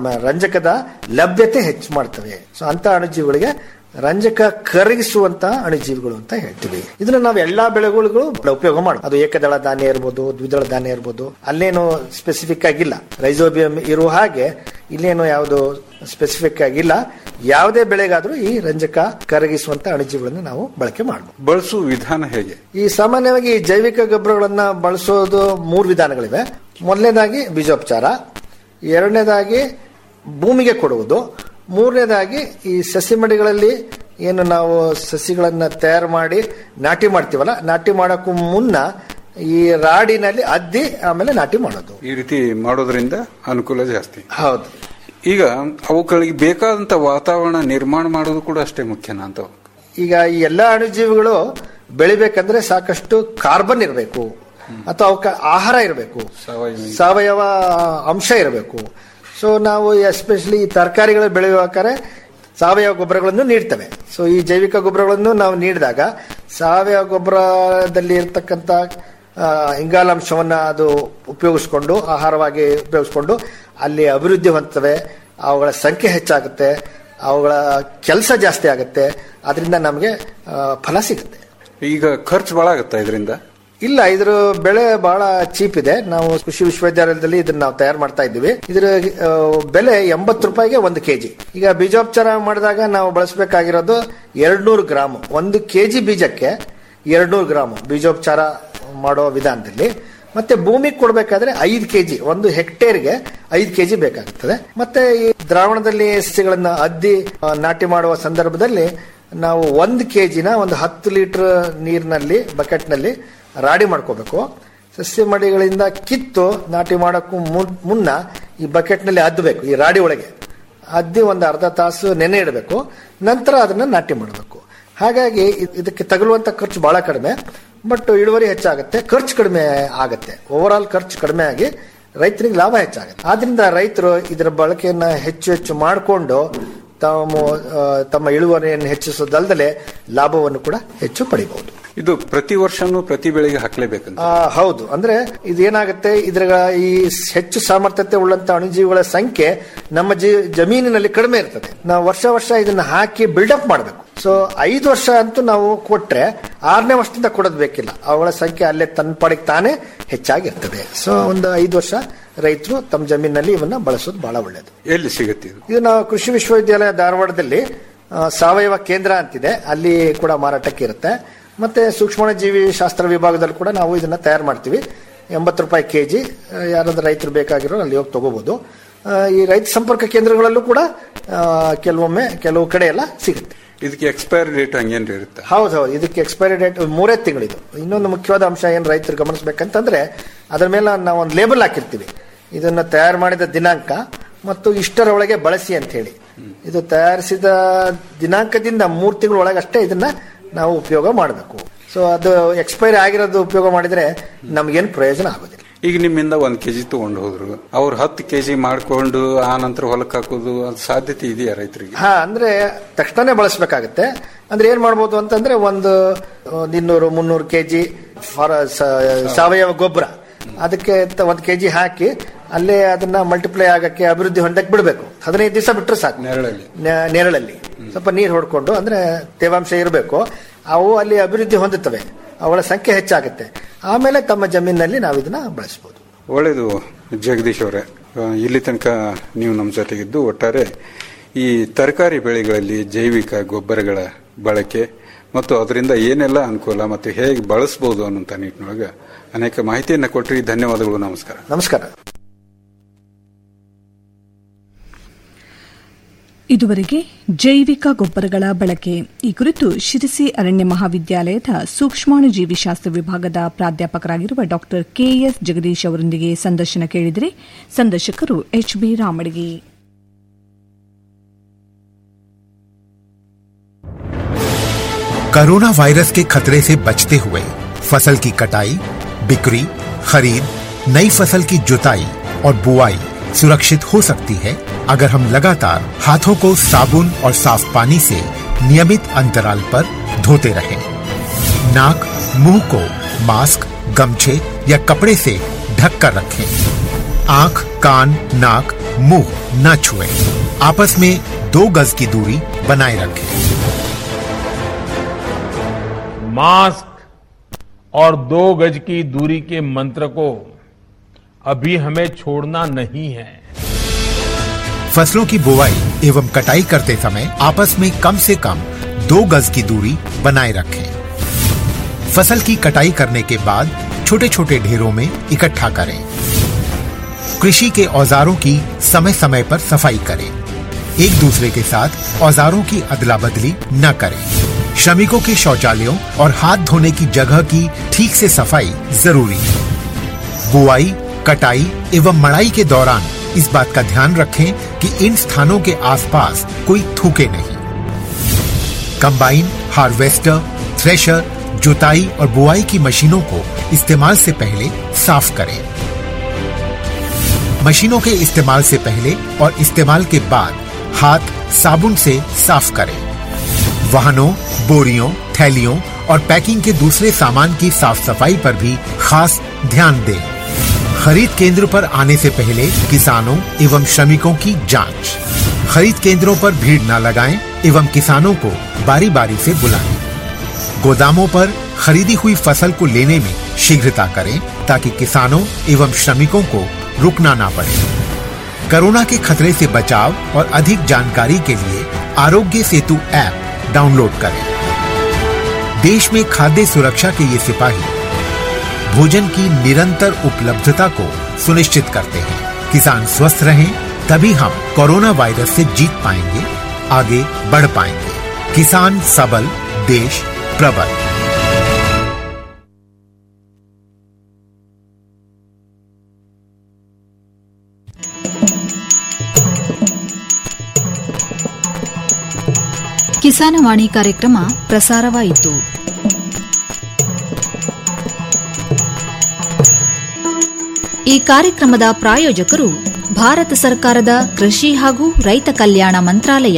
ರಂಜಕದ ಲಭ್ಯತೆ ಹೆಚ್ಚು ಮಾಡ್ತವೆ ಸೊ ಅಂತ ಅಣುಜೀವಿಗಳಿಗೆ ರಂಜಕ ಕರಗಿಸುವಂತ ಅಣುಜೀವಿಗಳು ಅಂತ ಹೇಳ್ತೀವಿ ಇದನ್ನ ನಾವು ಎಲ್ಲಾ ಬೆಳೆಗಳಿಗೂ ಉಪಯೋಗ ಮಾಡಬಹುದು ಅದು ಏಕದಳ ಧಾನ್ಯ ಇರ್ಬೋದು ದ್ವಿದಳ ಧಾನ್ಯ ಇರ್ಬೋದು ಅಲ್ಲೇನು ಸ್ಪೆಸಿಫಿಕ್ ಆಗಿಲ್ಲ ರೈಸೋಬಿಯಂ ಇರುವ ಹಾಗೆ ಇಲ್ಲೇನು ಯಾವುದು ಸ್ಪೆಸಿಫಿಕ್ ಆಗಿಲ್ಲ ಯಾವುದೇ ಬೆಳೆಗಾದ್ರೂ ಈ ರಂಜಕ ಕರಗಿಸುವಂತ ಅಣುಜೀವಿಗಳನ್ನು ನಾವು ಬಳಕೆ ಮಾಡಬಹುದು ಬಳಸುವ ವಿಧಾನ ಹೇಗೆ ಈ ಸಾಮಾನ್ಯವಾಗಿ ಈ ಜೈವಿಕ ಗೊಬ್ಬರಗಳನ್ನ ಬಳಸೋದು ಮೂರು ವಿಧಾನಗಳಿವೆ ಮೊದಲನೇದಾಗಿ ಬೀಜೋಪಚಾರ ಎರಡನೇದಾಗಿ ಭೂಮಿಗೆ ಕೊಡುವುದು ಮೂರನೇದಾಗಿ ಈ ಸಸಿ ಮಡಿಗಳಲ್ಲಿ ಏನು ನಾವು ಸಸಿಗಳನ್ನ ತಯಾರು ಮಾಡಿ ನಾಟಿ ಮಾಡ್ತೀವಲ್ಲ ನಾಟಿ ಮಾಡೋಕ್ಕೂ ಮುನ್ನ ಈ ರಾಡಿನಲ್ಲಿ ಅದ್ದಿ ಆಮೇಲೆ ನಾಟಿ ಮಾಡೋದು ಈ ರೀತಿ ಮಾಡೋದ್ರಿಂದ ಅನುಕೂಲ ಜಾಸ್ತಿ ಹೌದು ಈಗ ಅವುಗಳಿಗೆ ಬೇಕಾದಂತ ವಾತಾವರಣ ನಿರ್ಮಾಣ ಮಾಡೋದು ಕೂಡ ಅಷ್ಟೇ ಮುಖ್ಯನಾ ಅಂತ ಈಗ ಈ ಎಲ್ಲಾ ಅಣುಜೀವಿಗಳು ಬೆಳಿಬೇಕಂದ್ರೆ ಸಾಕಷ್ಟು ಕಾರ್ಬನ್ ಇರಬೇಕು ಅಥವಾ ಅವಕ್ಕೆ ಆಹಾರ ಇರಬೇಕು ಸಾವಯವ ಸಾವಯವ ಅಂಶ ಇರಬೇಕು ಸೊ ನಾವು ಎಸ್ಪೆಷಲಿ ತರಕಾರಿಗಳು ಬೆಳೆಯುವಾದ್ರೆ ಸಾವಯವ ಗೊಬ್ಬರಗಳನ್ನು ನೀಡ್ತವೆ ಸೊ ಈ ಜೈವಿಕ ಗೊಬ್ಬರಗಳನ್ನು ನಾವು ನೀಡಿದಾಗ ಸಾವಯವ ಗೊಬ್ಬರದಲ್ಲಿ ಇರ್ತಕ್ಕಂಥ ಆ, ಇಂಗಾಲಾಂಶವನ್ನ ಅದು ಉಪಯೋಗಿಸ್ಕೊಂಡು ಆಹಾರವಾಗಿ ಉಪಯೋಗಿಸ್ಕೊಂಡು ಅಲ್ಲಿ ಅಭಿವೃದ್ಧಿ ಹೊಂದ್ತವೆ ಅವುಗಳ ಸಂಖ್ಯೆ ಹೆಚ್ಚಾಗುತ್ತೆ ಅವುಗಳ ಕೆಲಸ ಜಾಸ್ತಿ ಆಗುತ್ತೆ ಅದರಿಂದ ನಮಗೆ ಆ, ಫಲ ಸಿಗುತ್ತೆ ಈಗ ಖರ್ಚು ಬಹಳ ಆಗುತ್ತಾ ಇದರಿಂದ ಇಲ್ಲ ಇದ್ರ ಬೆಳೆ ಬಹಳ ಚೀಪ್ ಇದೆ ನಾವು ಕೃಷಿ ವಿಶ್ವವಿದ್ಯಾಲಯದಲ್ಲಿ ಇದನ್ನ ನಾವು ತಯಾರು ಮಾಡ್ತಾ ಇದ್ದೀವಿ ಇದರ ಆ, ಬೆಲೆ ಎಂಬತ್ತು ರೂಪಾಯಿಗೆ ಒಂದು ಕೆಜಿ ಈಗ ಬೀಜೋಪಚಾರ ಮಾಡಿದಾಗ ನಾವು ಬಳಸಬೇಕಾಗಿರೋದು ಎರಡ್ನೂರು ಗ್ರಾಮ್ ಒಂದು ಕೆಜಿ ಬೀಜಕ್ಕೆ ಎರಡ್ನೂರು ಗ್ರಾಮ್ ಬೀಜೋಪಚಾರ ಮಾಡೋ ವಿಧಾನದಲ್ಲಿ ಮತ್ತೆ ಭೂಮಿಗೆ ಕೊಡಬೇಕಾದ್ರೆ ಐದು ಕೆಜಿ ಒಂದು ಹೆಕ್ಟೇರ್ಗೆ ಐದು ಕೆಜಿ ಬೇಕಾಗುತ್ತದೆ ಮತ್ತೆ ಈ ದ್ರಾವಣದಲ್ಲಿ ಸಸಿಗಳನ್ನ ಅದ್ದಿ ಆ, ನಾಟಿ ಮಾಡುವ ಸಂದರ್ಭದಲ್ಲಿ ನಾವು ಒಂದು ಕೆ ಜಿನ ಒಂದು ಹತ್ತು ಲೀಟರ್ ನೀರಿನಲ್ಲಿ ಬಕೆಟ್ನಲ್ಲಿ ರಾಡಿ ಮಾಡ್ಕೋಬೇಕು ಸಸ್ಯ ಮಡಿಗಳಿಂದ ಕಿತ್ತು ನಾಟಿ ಮಾಡೋಕ್ಕೂ ಮುನ್- ಮುನ್ನ ಈ ಬಕೆಟ್ನಲ್ಲಿ ಅದ್ದಬೇಕು ಈ ರಾಡಿ ಒಳಗೆ ಅದ್ದಿ ಒಂದು ಅರ್ಧ ತಾಸು ನೆನೆ ಇಡಬೇಕು ನಂತರ ಅದನ್ನ ನಾಟಿ ಮಾಡಬೇಕು ಹಾಗಾಗಿ ಇದ್- ಇದಕ್ಕೆ ತಗಲುವಂತ ಖರ್ಚು ಬಹಳ ಕಡಿಮೆ ಬಟ್ ಇಳುವರಿ ಹೆಚ್ಚಾಗುತ್ತೆ ಖರ್ಚು ಕಡಿಮೆ ಆಗುತ್ತೆ ಓವರ್ ಆಲ್ ಖರ್ಚು ಕಡಿಮೆ ಆಗಿ ರೈತರಿಗೆ ಲಾಭ ಹೆಚ್ಚಾಗುತ್ತೆ ಆದ್ರಿಂದ ರೈತರು ಇದರ ಬಳಕೆಯನ್ನ ಹೆಚ್ಚು ಹೆಚ್ಚು ಮಾಡಿಕೊಂಡು ತಾವು ಆ, ತಮ್ಮ ಇಳುವರಿಯನ್ನು ಹೆಚ್ಚಿಸೋದಲ್ಲದೆ ಲಾಭವನ್ನು ಕೂಡ ಹೆಚ್ಚು ಪಡಿಬಹುದು ಇದು ಪ್ರತಿ ವರ್ಷನೂ ಪ್ರತಿ ಬೆಳೆಗೆ ಹಾಕ್ಲೇಬೇಕಂತ ಆ, ಹೌದು ಅಂದ್ರೆ ಇದೇನಾಗುತ್ತೆ ಇದ್ರ ಈ ಹೆಚ್ಚು ಸಾಮರ್ಥ್ಯತೆ ಉಳ್ಳಂತ ಅಣುಜೀವಿಗಳ ಸಂಖ್ಯೆ ನಮ್ಮ ಜೀ ಜಮೀನಿನಲ್ಲಿ ಕಡಿಮೆ ಇರ್ತದೆ ನಾವು ವರ್ಷ ವರ್ಷ ಇದನ್ನ ಹಾಕಿ ಬಿಲ್ಡಪ್ ಮಾಡಬೇಕು ಸೊ ಐದು ವರ್ಷ ಅಂತೂ ನಾವು ಕೊಟ್ರೆ ಆರನೇ ವರ್ಷದಿಂದ ಕೊಡೋದು ಬೇಕಿಲ್ಲ ಅವುಗಳ ಸಂಖ್ಯೆ ಅಲ್ಲೇ ತನ್ನ ಪಾಡಿಗೆ ತಾನೇ ಹೆಚ್ಚಾಗಿರ್ತದೆ ಸೊ ಒಂದು ಐದು ವರ್ಷ ರೈತರು ತಮ್ಮ ಜಮೀನಿನಲ್ಲಿ ಇವನ್ನ ಬಳಸೋದು ಬಹಳ ಒಳ್ಳೆಯದು ಎಲ್ಲಿ ಸಿಗುತ್ತೆ ಇದು ಇದು ನಾವು ಕೃಷಿ ವಿಶ್ವವಿದ್ಯಾಲಯ ಧಾರವಾಡದಲ್ಲಿ ಆ, ಸಾವಯವ ಕೇಂದ್ರ ಅಂತಿದೆ ಅಲ್ಲಿ ಕೂಡ ಮಾರಾಟಕ್ಕೆ ಇರುತ್ತೆ ಮತ್ತೆ ಸೂಕ್ಷ್ಮಜೀವಿ ಶಾಸ್ತ್ರ ವಿಭಾಗದಲ್ಲಿ ಕೂಡ ನಾವು ಇದನ್ನ ತಯಾರು ಮಾಡ್ತೀವಿ ಎಂಬತ್ತು ರೂಪಾಯಿ ಕೆ ಜಿ ಯಾರಾದ್ರೂ ರೈತರು ಬೇಕಾಗಿರೋ ಅಲ್ಲಿ ಹೋಗಿ ತಗೋಬಹುದು ಆ, ಈ ರೈತ ಸಂಪರ್ಕ ಕೇಂದ್ರಗಳಲ್ಲೂ ಕೂಡ ಆ, ಕೆಲವೊಮ್ಮೆ ಕೆಲವು ಕಡೆ ಎಲ್ಲ ಸಿಗುತ್ತೆ ಇದಕ್ಕೆ ಎಕ್ಸ್ಪೈರಿ ಡೇಟ್ ಹಂಗೇನ್ರಿ ಇರುತ್ತೆ ಹೌದು ಹೌದು ಇದಕ್ಕೆ ಎಕ್ಸ್ಪೈರಿ ಡೇಟ್ ಮೂರೇ ತಿಂಗಳಿದು ಇನ್ನೊಂದು ಮುಖ್ಯವಾದ ಅಂಶ ಏನು ರೈತರು ಗಮನಿಸಬೇಕಂತಂದ್ರೆ ಅದರ ಮೇಲೆ ನಾವು ಒಂದು ಲೇಬಲ್ ಹಾಕಿರ್ತೀವಿ ಇದನ್ನ ತಯಾರು ಮಾಡಿದ ದಿನಾಂಕ ಮತ್ತು ಇಷ್ಟರೊಳಗೆ ಬಳಸಿ ಅಂತ ಹೇಳಿ ಇದು ತಯಾರಿಸಿದ ದಿನಾಂಕದಿಂದ ಮೂರು ತಿಂಗಳೊಳಗೆ ಅಷ್ಟೇ ಇದನ್ನ ನಾವು ಉಪಯೋಗ ಮಾಡಬೇಕು ಸೊ ಅದು ಎಕ್ಸ್ಪೈರಿ ಆಗಿರೋದು ಉಪಯೋಗ ಮಾಡಿದ್ರೆ ನಮಗೇನು ಪ್ರಯೋಜನ ಆಗೋದಿಲ್ಲ ಈಗ ನಿಮ್ಮಿಂದ ಒಂದ್ ಕೆಜಿ ತಗೊಂಡು ಹೋದ್ರು ಅವ್ರು ಹತ್ತು ಕೆಜಿ ಮಾಡ್ಕೊಂಡು ಆ ನಂತರ ಹೊಲಕ್ಕೆ ಹಾಕೋದು ಅದು ಸಾಧ್ಯತೆ ಇದೆಯಾ ರೈತರಿಗೆ ಹಾ ಅಂದ್ರೆ ತಕ್ಷಣನೇ ಬಳಸಬೇಕಾಗತ್ತೆ ಅಂದ್ರೆ ಏನ್ ಮಾಡ್ಬೋದು ಅಂತಂದ್ರೆ ಒಂದು ಇನ್ನೂರು ಮುನ್ನೂರು ಕೆಜಿ ಫಾರ ಸಾವಯವ ಗೊಬ್ಬರ ಅದಕ್ಕೆ ತ- ಒಂದ್ ಕೆಜಿ ಹಾಕಿ ಅಲ್ಲೇ ಅದನ್ನ ಮಲ್ಟಿಪ್ಲೈ ಆಗಕ್ಕೆ ಅಭಿವೃದ್ಧಿ ಹೊಂದಕ್ಕೆ ಬಿಡಬೇಕು ಹದಿನೈದು ದಿವಸ ಬಿಟ್ಟರೆ ಸಾಕು ನೆರಳಲ್ಲಿ ನೆ- ನೆರಳಲ್ಲಿ ಸ್ವಲ್ಪ ನೀರು ಹೊಡ್ಕೊಂಡು ಅಂದ್ರೆ ತೇವಾಂಶ ಇರಬೇಕು ಅವು ಅಲ್ಲಿ ಅಭಿವೃದ್ಧಿ ಹೊಂದುತ್ತವೆ ಅವುಗಳ ಸಂಖ್ಯೆ ಹೆಚ್ಚಾಗುತ್ತೆ ಆಮೇಲೆ ತಮ್ಮ ಜಮೀನಿನಲ್ಲಿ ನಾವು ಇದನ್ನ ಬಳಸಬಹುದು ಒಳ್ಳೇದು ಜಗದೀಶ್ ಅವರೇ ಆ, ಇಲ್ಲಿ ತನಕ ನೀವು ನಮ್ಮ ಜೊತೆಗಿದ್ದು ಒಟ್ಟಾರೆ ಈ ತರಕಾರಿ ಬೆಳೆಗಳಲ್ಲಿ ಜೈವಿಕ ಗೊಬ್ಬರಗಳ ಬಳಕೆ ಮತ್ತು ಅದರಿಂದ ಏನೆಲ್ಲ ಅನುಕೂಲ ಮತ್ತು ಹೇಗೆ ಬಳಸಬಹುದು ಅನ್ನುವಂಥ ನಿಟ್ಟಿನೊಳಗೆ ಅನೇಕ ಮಾಹಿತಿಯನ್ನು ಕೊಟ್ಟರಿ ಧನ್ಯವಾದಗಳು ನಮಸ್ಕಾರ ನಮಸ್ಕಾರ ಇದುವರೆಗೆ ಜೈವಿಕ ಗೊಬ್ಬರಗಳ ಬಳಕೆ ಈ ಕುರಿತು ಶಿರಸಿ ಅರಣ್ಯ ಮಹಾವಿದ್ಯಾಲಯದ ಸೂಕ್ಷ್ಮಾಣುಜೀವಿಶಾಸ್ತ್ರ ವಿಭಾಗದ ಪ್ರಾಧ್ಯಾಪಕರಾಗಿರುವ ಡಾ ಕೆಎಸ್ ಜಗದೀಶ್ ಅವರೊಂದಿಗೆ ಸಂದರ್ಶನ ಕೇಳಿದರೆ ಸಂದರ್ಶಕರು ಎಚ್ಬಿ ರಾಮಡಿಗೆ कोरोना वायरस के खतरे से बचते हुए फसल की कटाई बिक्री खरीद नई फसल की जुताई और बुआई सुरक्षित हो सकती है अगर हम लगातार हाथों को साबुन और साफ पानी से नियमित अंतराल पर धोते रहें। नाक मुंह को मास्क गमछे या कपड़े से ढक कर रखें आंख कान नाक मुंह न छुएं। आपस में दो गज की दूरी बनाए रखें मास्क और दो गज की दूरी के मंत्र को अभी हमें छोड़ना नहीं है फसलों की बुवाई एवं कटाई करते समय आपस में कम से कम दो गज की दूरी बनाए रखें फसल की कटाई करने के बाद छोटे छोटे ढेरों में इकट्ठा करें कृषि के औजारों की समय समय पर सफाई करें एक दूसरे के साथ औजारों की अदला बदली न करें श्रमिकों के शौचालयों और हाथ धोने की जगह की ठीक से सफाई जरूरी है बुआई कटाई एवं मड़ाई के दौरान इस बात का ध्यान रखें कि इन स्थानों के आसपास कोई थूके नहीं कंबाइन हार्वेस्टर थ्रेशर जुताई और बुआई की मशीनों को इस्तेमाल से पहले साफ करें मशीनों के इस्तेमाल से पहले और इस्तेमाल के बाद हाथ साबुन से साफ करें वाहनों बोरियों थैलियों और पैकिंग के दूसरे सामान की साफ सफाई पर भी खास ध्यान दें खरीद केंद्र पर आने से पहले किसानों एवं श्रमिकों की जांच खरीद केंद्रों पर भीड़ न लगाएं एवं किसानों को बारी बारी से बुलाएं गोदामों पर खरीदी हुई फसल को लेने में शीघ्रता करें ताकि किसानों एवं श्रमिकों को रुकना ना पड़े कोरोना के खतरे से बचाव और अधिक जानकारी के लिए आरोग्य सेतु ऐप डाउनलोड करें देश में खाद्य सुरक्षा के ये सिपाही भोजन की निरंतर उपलब्धता को सुनिश्चित करते हैं किसान स्वस्थ रहें तभी हम कोरोना वायरस से जीत पाएंगे आगे बढ़ पाएंगे किसान सबल देश प्रबल ಕಿಸಾನವಾಣಿ ಕಾರ್ಯಕ್ರಮ ಪ್ರಸಾರವಾಯಿತು ಈ ಕಾರ್ಯಕ್ರಮದ ಪ್ರಾಯೋಜಕರು ಭಾರತ ಸರ್ಕಾರದ ಕೃಷಿ ಹಾಗೂ ರೈತ ಕಲ್ಯಾಣ ಮಂತ್ರಾಲಯ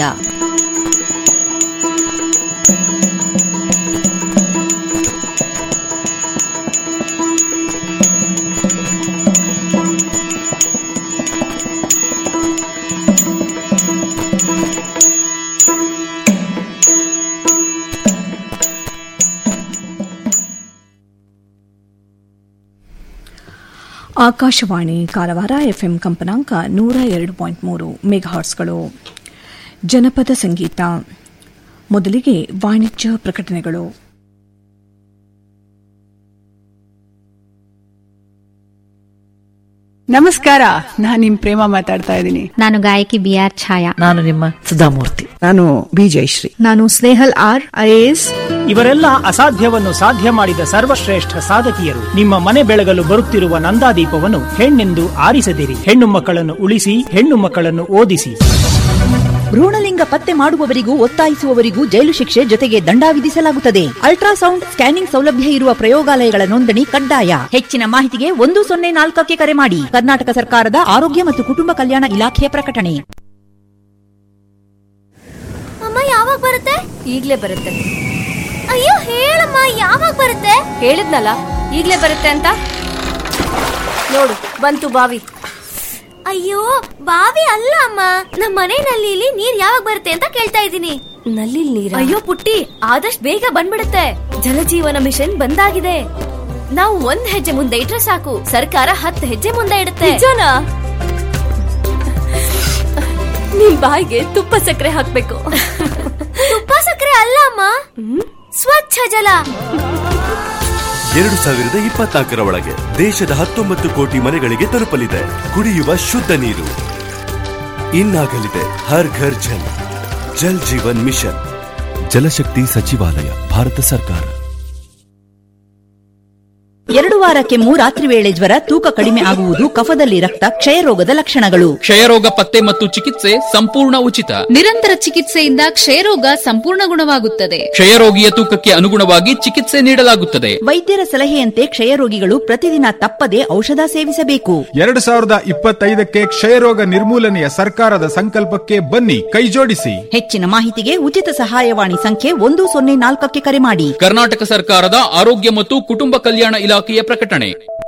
ಆಕಾಶವಾಣಿ ಕಾರವಾರ ಎಫ್ಎಂ ಕಂಪನಾಂಕ ನೂರ ಎರಡು ಪಾಯಿಂಟ್ ಮೂರು ಮೆಗಾಹಾರ್ಸ್ಗಳು ಜನಪದ ಸಂಗೀತ ಮೊದಲಿಗೆ ವಾಣಿಜ್ಯ ಪ್ರಕಟಣೆಗಳು ನಮಸ್ಕಾರ ನಾನು ನಿಮ್ ಪ್ರೇಮ ಮಾತಾಡ್ತಾ ಇದ್ದೀನಿ ನಾನು ಗಾಯಕಿ ಬಿ ಆರ್ ಛಾಯಾ ನಾನು ನಿಮ್ಮ ಸುಧಾಮೂರ್ತಿ ನಾನು ಬಿ ಜಯಶ್ರೀ ನಾನು ಸ್ನೇಹಲ್ ಆರ್ ಐಎಎಸ್ ಇವರೆಲ್ಲ ಅಸಾಧ್ಯವನ್ನು ಸಾಧ್ಯ ಮಾಡಿದ ಸರ್ವಶ್ರೇಷ್ಠ ಸಾಧಕಿಯರು ನಿಮ್ಮ ಮನೆ ಬೆಳಗಲು ಬರುತ್ತಿರುವ ನಂದಾದೀಪವನ್ನು ಹೆಣ್ಣೆಂದು ಆರಿಸದಿರಿ ಹೆಣ್ಣು ಮಕ್ಕಳನ್ನು ಉಳಿಸಿ ಹೆಣ್ಣು ಮಕ್ಕಳನ್ನು ಓದಿಸಿ ಭ್ರೂಣಲಿಂಗ ಪತ್ತೆ ಮಾಡುವವರಿಗೂ ಒತ್ತಾಯಿಸುವವರಿಗೂ ಜೈಲು ಶಿಕ್ಷೆ ಜೊತೆಗೆ ದಂಡ ವಿಧಿಸಲಾಗುತ್ತದೆ ಅಲ್ಟ್ರಾಸೌಂಡ್ ಸ್ಕ್ಯಾನಿಂಗ್ ಸೌಲಭ್ಯ ಇರುವ ಪ್ರಯೋಗಾಲಯಗಳ ನೋಂದಣಿ ಕಡ್ಡಾಯ ಹೆಚ್ಚಿನ ಮಾಹಿತಿಗೆ ಒಂದು ಸೊನ್ನೆ ನಾಲ್ಕಕ್ಕೆ ಕರೆ ಮಾಡಿ ಕರ್ನಾಟಕ ಸರ್ಕಾರದ ಆರೋಗ್ಯ ಮತ್ತು ಕುಟುಂಬ ಕಲ್ಯಾಣ ಇಲಾಖೆಯ ಪ್ರಕಟಣೆ ಅಮ್ಮ ಯಾವಾಗ ಬರುತ್ತೆ ಈಗ್ಲೇ ಬರುತ್ತೆ ಅಯ್ಯೋ ಹೇಳಮ್ಮ ಯಾವಾಗ ಬರುತ್ತೆ ಹೇಳಿದ್ನಲ್ಲ ಈಗ್ಲೇ ಬರುತ್ತೆ ಅಂತ ನೋಡು ಬಂತು ಬಾವಿ ಅಯ್ಯೋ ಬಾವಿ ಅಲ್ಲ ಅಮ್ಮ ನಮ್ಮ ಮನೆ ನಲ್ಲಿಲಿ ನೀರ್ ಯಾವಾಗ ಬರುತ್ತೆ ಅಂತ ಕೇಳ್ತಾ ಇದ್ದೀನಿ ನಲ್ಲಿ ನೀರ ಅಯ್ಯೋ ಪುಟ್ಟಿ ಆದಷ್ಟು ಬೇಗ ಬಂದ್ಬಿಡುತ್ತೆ ಜಲಜೀವನ ಮಿಷನ್ ಬಂದಾಗಿದೆ ನಾವು ಒಂದ್ ಹೆಜ್ಜೆ ಮುಂದೆ ಇಟ್ರೆ ಸಾಕು ಸರ್ಕಾರ ಹತ್ತು ಹೆಜ್ಜೆ ಮುಂದೆ ಇಡುತ್ತೆ ನಿಜನಾ ನಿಮ್ ಬಾಯಿಗೆ ತುಪ್ಪ ಸಕ್ಕರೆ ಹಾಕ್ಬೇಕು ತುಪ್ಪ ಸಕ್ಕರೆ ಅಲ್ಲ ಅಮ್ಮ ಸ್ವಚ್ಛ ಜಲ ಎರಡು ಸಾವಿರದ ಇಪ್ಪತ್ನಾಲ್ಕರ ಒಳಗೆ ದೇಶದ ಹತ್ತೊಂಬತ್ತು ಕೋಟಿ ಮನೆಗಳಿಗೆ ತಲುಪಲಿದೆ ಕುಡಿಯುವ ಶುದ್ಧ ನೀರು ಇನ್ನಾಗಲಿದೆ ಹರ್ ಘರ್ ಜಲ್ ಜಲ್ ಜೀವನ್ ಮಿಷನ್ ಜಲಶಕ್ತಿ ಸಚಿವಾಲಯ ಭಾರತ ಸರ್ಕಾರ ಎರಡು ವಾರಕ್ಕೆ ರಾತ್ರಿ ವೇಳೆ ಜ್ವರ ತೂಕ ಕಡಿಮೆ ಆಗುವುದು ಕಫದಲ್ಲಿ ರಕ್ತ ಕ್ಷಯರೋಗದ ಲಕ್ಷಣಗಳು ಕ್ಷಯರೋಗ ಪತ್ತೆ ಮತ್ತು ಚಿಕಿತ್ಸೆ ಸಂಪೂರ್ಣ ಉಚಿತ ನಿರಂತರ ಚಿಕಿತ್ಸೆಯಿಂದ ಕ್ಷಯರೋಗ ಸಂಪೂರ್ಣ ಗುಣವಾಗುತ್ತದೆ ಕ್ಷಯರೋಗಿಯ ತೂಕಕ್ಕೆ ಅನುಗುಣವಾಗಿ ಚಿಕಿತ್ಸೆ ನೀಡಲಾಗುತ್ತದೆ ವೈದ್ಯರ ಸಲಹೆಯಂತೆ ಕ್ಷಯರೋಗಿಗಳು ಪ್ರತಿದಿನ ತಪ್ಪದೆ ಔಷಧ ಸೇವಿಸಬೇಕು ಎರಡು ಸಾವಿರದ ಇಪ್ಪತ್ತೈದಕ್ಕೆ ಕ್ಷಯರೋಗ ನಿರ್ಮೂಲನೆಯ ಸರ್ಕಾರದ ಸಂಕಲ್ಪಕ್ಕೆ ಬನ್ನಿ ಕೈಜೋಡಿಸಿ ಹೆಚ್ಚಿನ ಮಾಹಿತಿಗೆ ಉಚಿತ ಸಹಾಯವಾಣಿ ಸಂಖ್ಯೆ ಒಂದು ಸೊನ್ನೆ ನಾಲ್ಕಕ್ಕೆ ಕರೆ ಮಾಡಿ ಕರ್ನಾಟಕ ಸರ್ಕಾರದ ಆರೋಗ್ಯ ಮತ್ತು ಕುಟುಂಬ ಕಲ್ಯಾಣ ಇಲಾಖೆಯ ಪ್ರಕಟಣೆ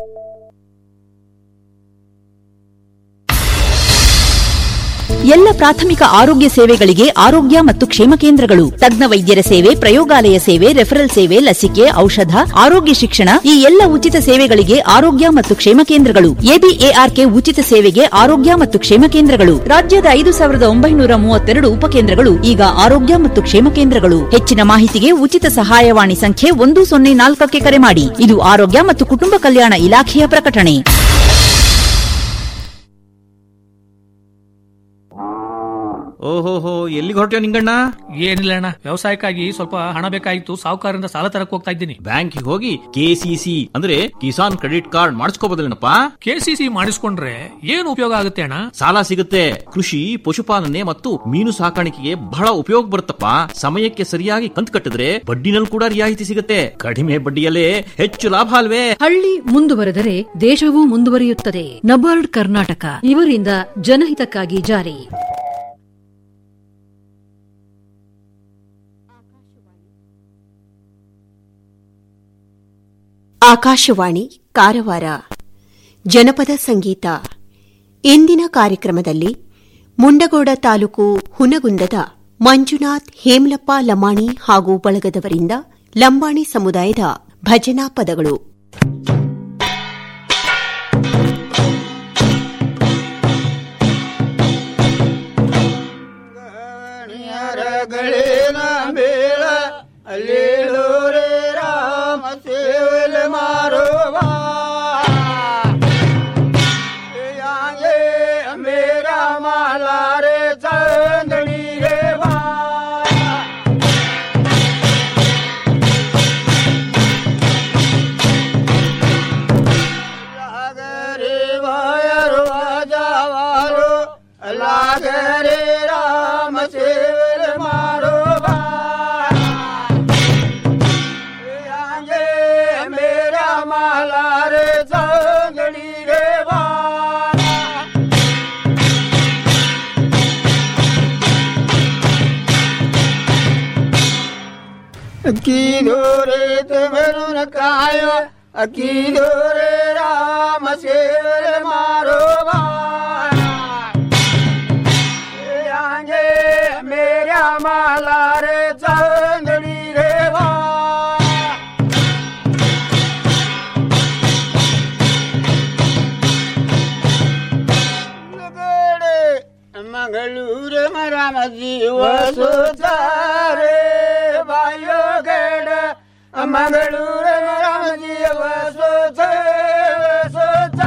ಎಲ್ಲ ಪ್ರಾಥಮಿಕ ಆರೋಗ್ಯ ಸೇವೆಗಳಿಗೆ ಆರೋಗ್ಯ ಮತ್ತು ಕ್ಷೇಮ ಕೇಂದ್ರಗಳು ತಜ್ಞ ವೈದ್ಯರ ಸೇವೆ ಪ್ರಯೋಗಾಲಯ ಸೇವೆ ರೆಫರಲ್ ಸೇವೆ ಲಸಿಕೆ ಔಷಧ ಆರೋಗ್ಯ ಶಿಕ್ಷಣ ಈ ಎಲ್ಲ ಉಚಿತ ಸೇವೆಗಳಿಗೆ ಆರೋಗ್ಯ ಮತ್ತು ಕ್ಷೇಮ ಕೇಂದ್ರಗಳು ಎಬಿಎಆರ್ಕೆ ಉಚಿತ ಸೇವೆಗೆ ಆರೋಗ್ಯ ಮತ್ತು ಕ್ಷೇಮ ಕೇಂದ್ರಗಳು ರಾಜ್ಯದ ಐದು ಸಾವಿರದ ಒಂಬೈನೂರ ಮೂವತ್ತೆರಡು ಉಪಕೇಂದ್ರಗಳು ಈಗ ಆರೋಗ್ಯ ಮತ್ತು ಕ್ಷೇಮ ಕೇಂದ್ರಗಳು ಹೆಚ್ಚಿನ ಮಾಹಿತಿಗೆ ಉಚಿತ ಸಹಾಯವಾಣಿ ಸಂಖ್ಯೆ ಒಂದು ಸೊನ್ನೆ ನಾಲ್ಕಕ್ಕೆ ಕರೆ ಮಾಡಿ ಇದು ಆರೋಗ್ಯ ಮತ್ತು ಕುಟುಂಬ ಕಲ್ಯಾಣ ಇಲಾಖೆಯ ಪ್ರಕಟಣೆ ಓಹೋಹೋ ಎಲ್ಲಿಗೆ ಹೊರಟ್ಯೋ ನಿಂಗಣ್ಣ ಏನಿಲ್ಲ ಅಣ್ಣ ವ್ಯವಸಾಯಕ್ಕಾಗಿ ಸ್ವಲ್ಪ ಹಣ ಬೇಕಾಗಿತ್ತು ಸಾಹುಕಾರರಿಂದ ಸಾಲ ತರಕ್ ಹೋಗ್ತಾ ಇದ್ದೀನಿ ಬ್ಯಾಂಕಿಗೆ ಹೋಗಿ ಕೆಸಿಸಿ ಅಂದ್ರೆ ಕಿಸಾನ್ ಕ್ರೆಡಿಟ್ ಕಾರ್ಡ್ ಮಾಡಿಸ್ಕೋಬೋದಲ್ಲೇನಪ್ಪ ಕೆಸಿಸಿ ಮಾಡಿಸ್ಕೊಂಡ್ರೆ ಏನು ಉಪಯೋಗ ಆಗುತ್ತೆ ಅಣ್ಣ ಸಾಲ ಸಿಗುತ್ತೆ ಕೃಷಿ ಪಶುಪಾಲನೆ ಮತ್ತು ಮೀನು ಸಾಕಾಣಿಕೆಗೆ ಬಹಳ ಉಪಯೋಗ ಬರುತ್ತಪ್ಪ ಸಮಯಕ್ಕೆ ಸರಿಯಾಗಿ ಕಂತು ಕಟ್ಟಿದ್ರೆ ಬಡ್ಡಿನಲ್ಲಿ ಕೂಡ ರಿಯಾಯಿತಿ ಸಿಗುತ್ತೆ ಕಡಿಮೆ ಬಡ್ಡಿಯಲ್ಲೇ ಹೆಚ್ಚು ಲಾಭ ಅಲ್ವೇ ಹಳ್ಳಿ ಮುಂದುವರೆದರೆ ದೇಶವೂ ಮುಂದುವರಿಯುತ್ತದೆ ನಬಾರ್ಡ್ ಕರ್ನಾಟಕ ಇವರಿಂದ ಜನಹಿತಕ್ಕಾಗಿ ಜಾರಿ ಆಕಾಶವಾಣಿ ಕಾರವಾರ ಜನಪದ ಸಂಗೀತ ಇಂದಿನ ಕಾರ್ಯಕ್ರಮದಲ್ಲಿ ಮುಂಡಗೋಡ ತಾಲೂಕು ಹುನಗುಂದದ ಮಂಜುನಾಥ್ ಹೇಮಲಪ್ಪ ಲಮಾಣಿ ಹಾಗೂ ಬಳಗದವರಿಂದ ಲಂಬಾಣಿ ಸಮುದಾಯದ ಭಜನಾ ಪದಗಳು ಗಳಿನ ಮೇಳ ಅಲ್ಲೇಳೋರೆ ರಾಮ ಸೇವಲೆ ಮಾರುವ ಯಾಂಗೆ ಮೇರಾ ಮಾಲಾರೆ ಚಂದಣಿಗೆ रे तुम्हें कायो अकीलो रे राम सेवल मारो आंगे मेरा माला रे चंदड़ी रे बा ಮಂಗಳೂರ ಮರಾಮ ಜೀವ ಸುತಾರೆ ಬಾಯೋ ಗಡ ಮಂಗಳೂರ ಮರಾಮ ಜೀವ ಸುತ ಸುತ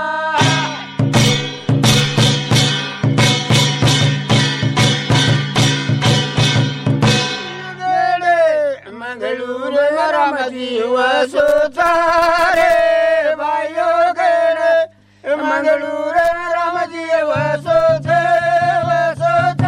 ಮಂಗಳೂರ ಮರಾಮ ಜೀವ ಸುತಾರೆ ಬಾಯೋ ಗಡ ಮಂಗಳೂರ ರಾಮ ಜೀವ ಸುತ ಸುತ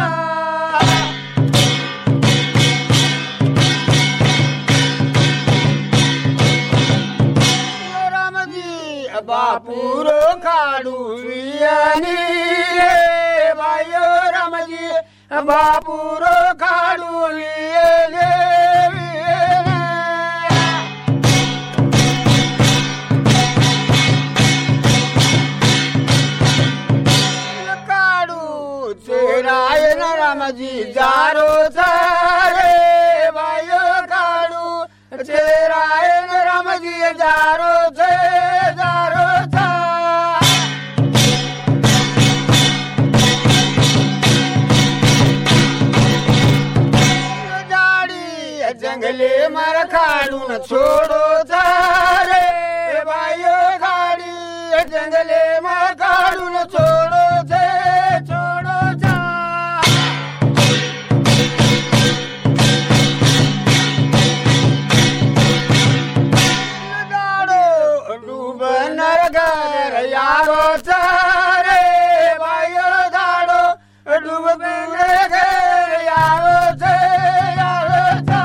ಬಾಪೂರೋ ಕಾಡು ವಿಯಾನಿ ಬಾಯೋ ರಾಮಜಿ ಬಾಪೂರೋ ಕಾಡು ವಿಯಲೇ ಕಾಡು ಚೇರಾಯನ ರಾಮಜಿ ಜಾರೋ ಸಾರೆ ಬಾಯೋ ಕಾಡು ಚೇರಾಯನ ರಾಮಜಿ ಜಾರೋ ಛೇ ಜಾರೋ ಛಾ गाड़ी जंगले मर खाड़ू न छोड़ो सारे भाइयों गाड़ी जंगले मर खाड़ू न छोड़ो छे छोड़ो जा गाड़ो डूब नर घर यारो सारे भाइयों गाड़ो डूब नर घर यारो छे यारो छा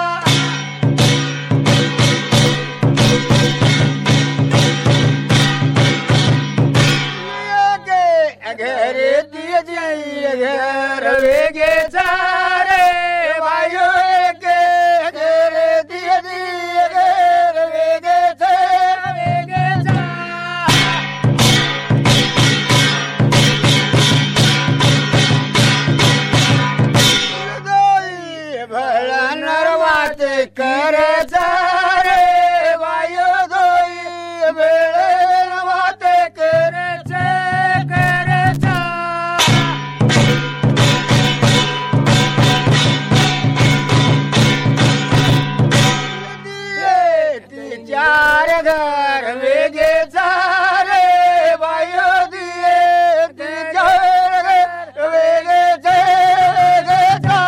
घरे दिए जाइए घर वेगे सारे भाइयों के घरे दिए दिए घर वेगे सा वेगे सा भला नरवात कर सारे वायो दोई बेड़े नवात कर से कर सा दिए चार घर वेगे सारे वायो दिए चार घर वेगे से वेगे सा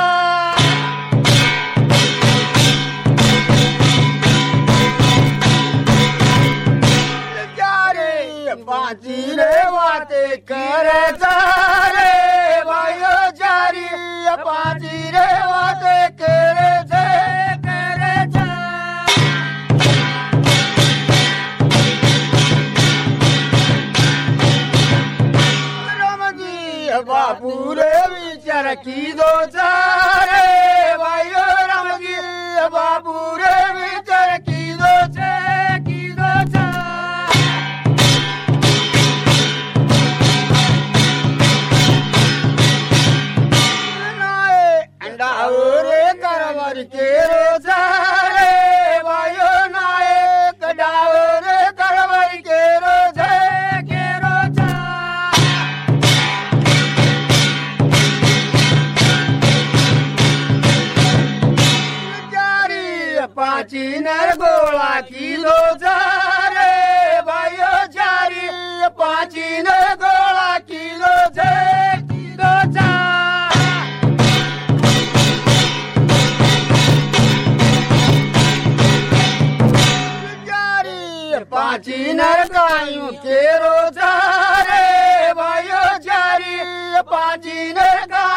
जारे पाची रे वाते कर सारे भाइयो जारी पाची रे वाते कर से कर जा बापू रे विचार की दो सारे भाइयो राम जी बापू रे विचार की दो से की दो सा अंडावरे करवर के रोजारे वायो नाए कडावरे करवर के रोजे के रोजा जारी पाची नर गोला की रोजारे वायो जारी पाची नर गोला की रोजे की रोजा पाची नर गायूं के रोज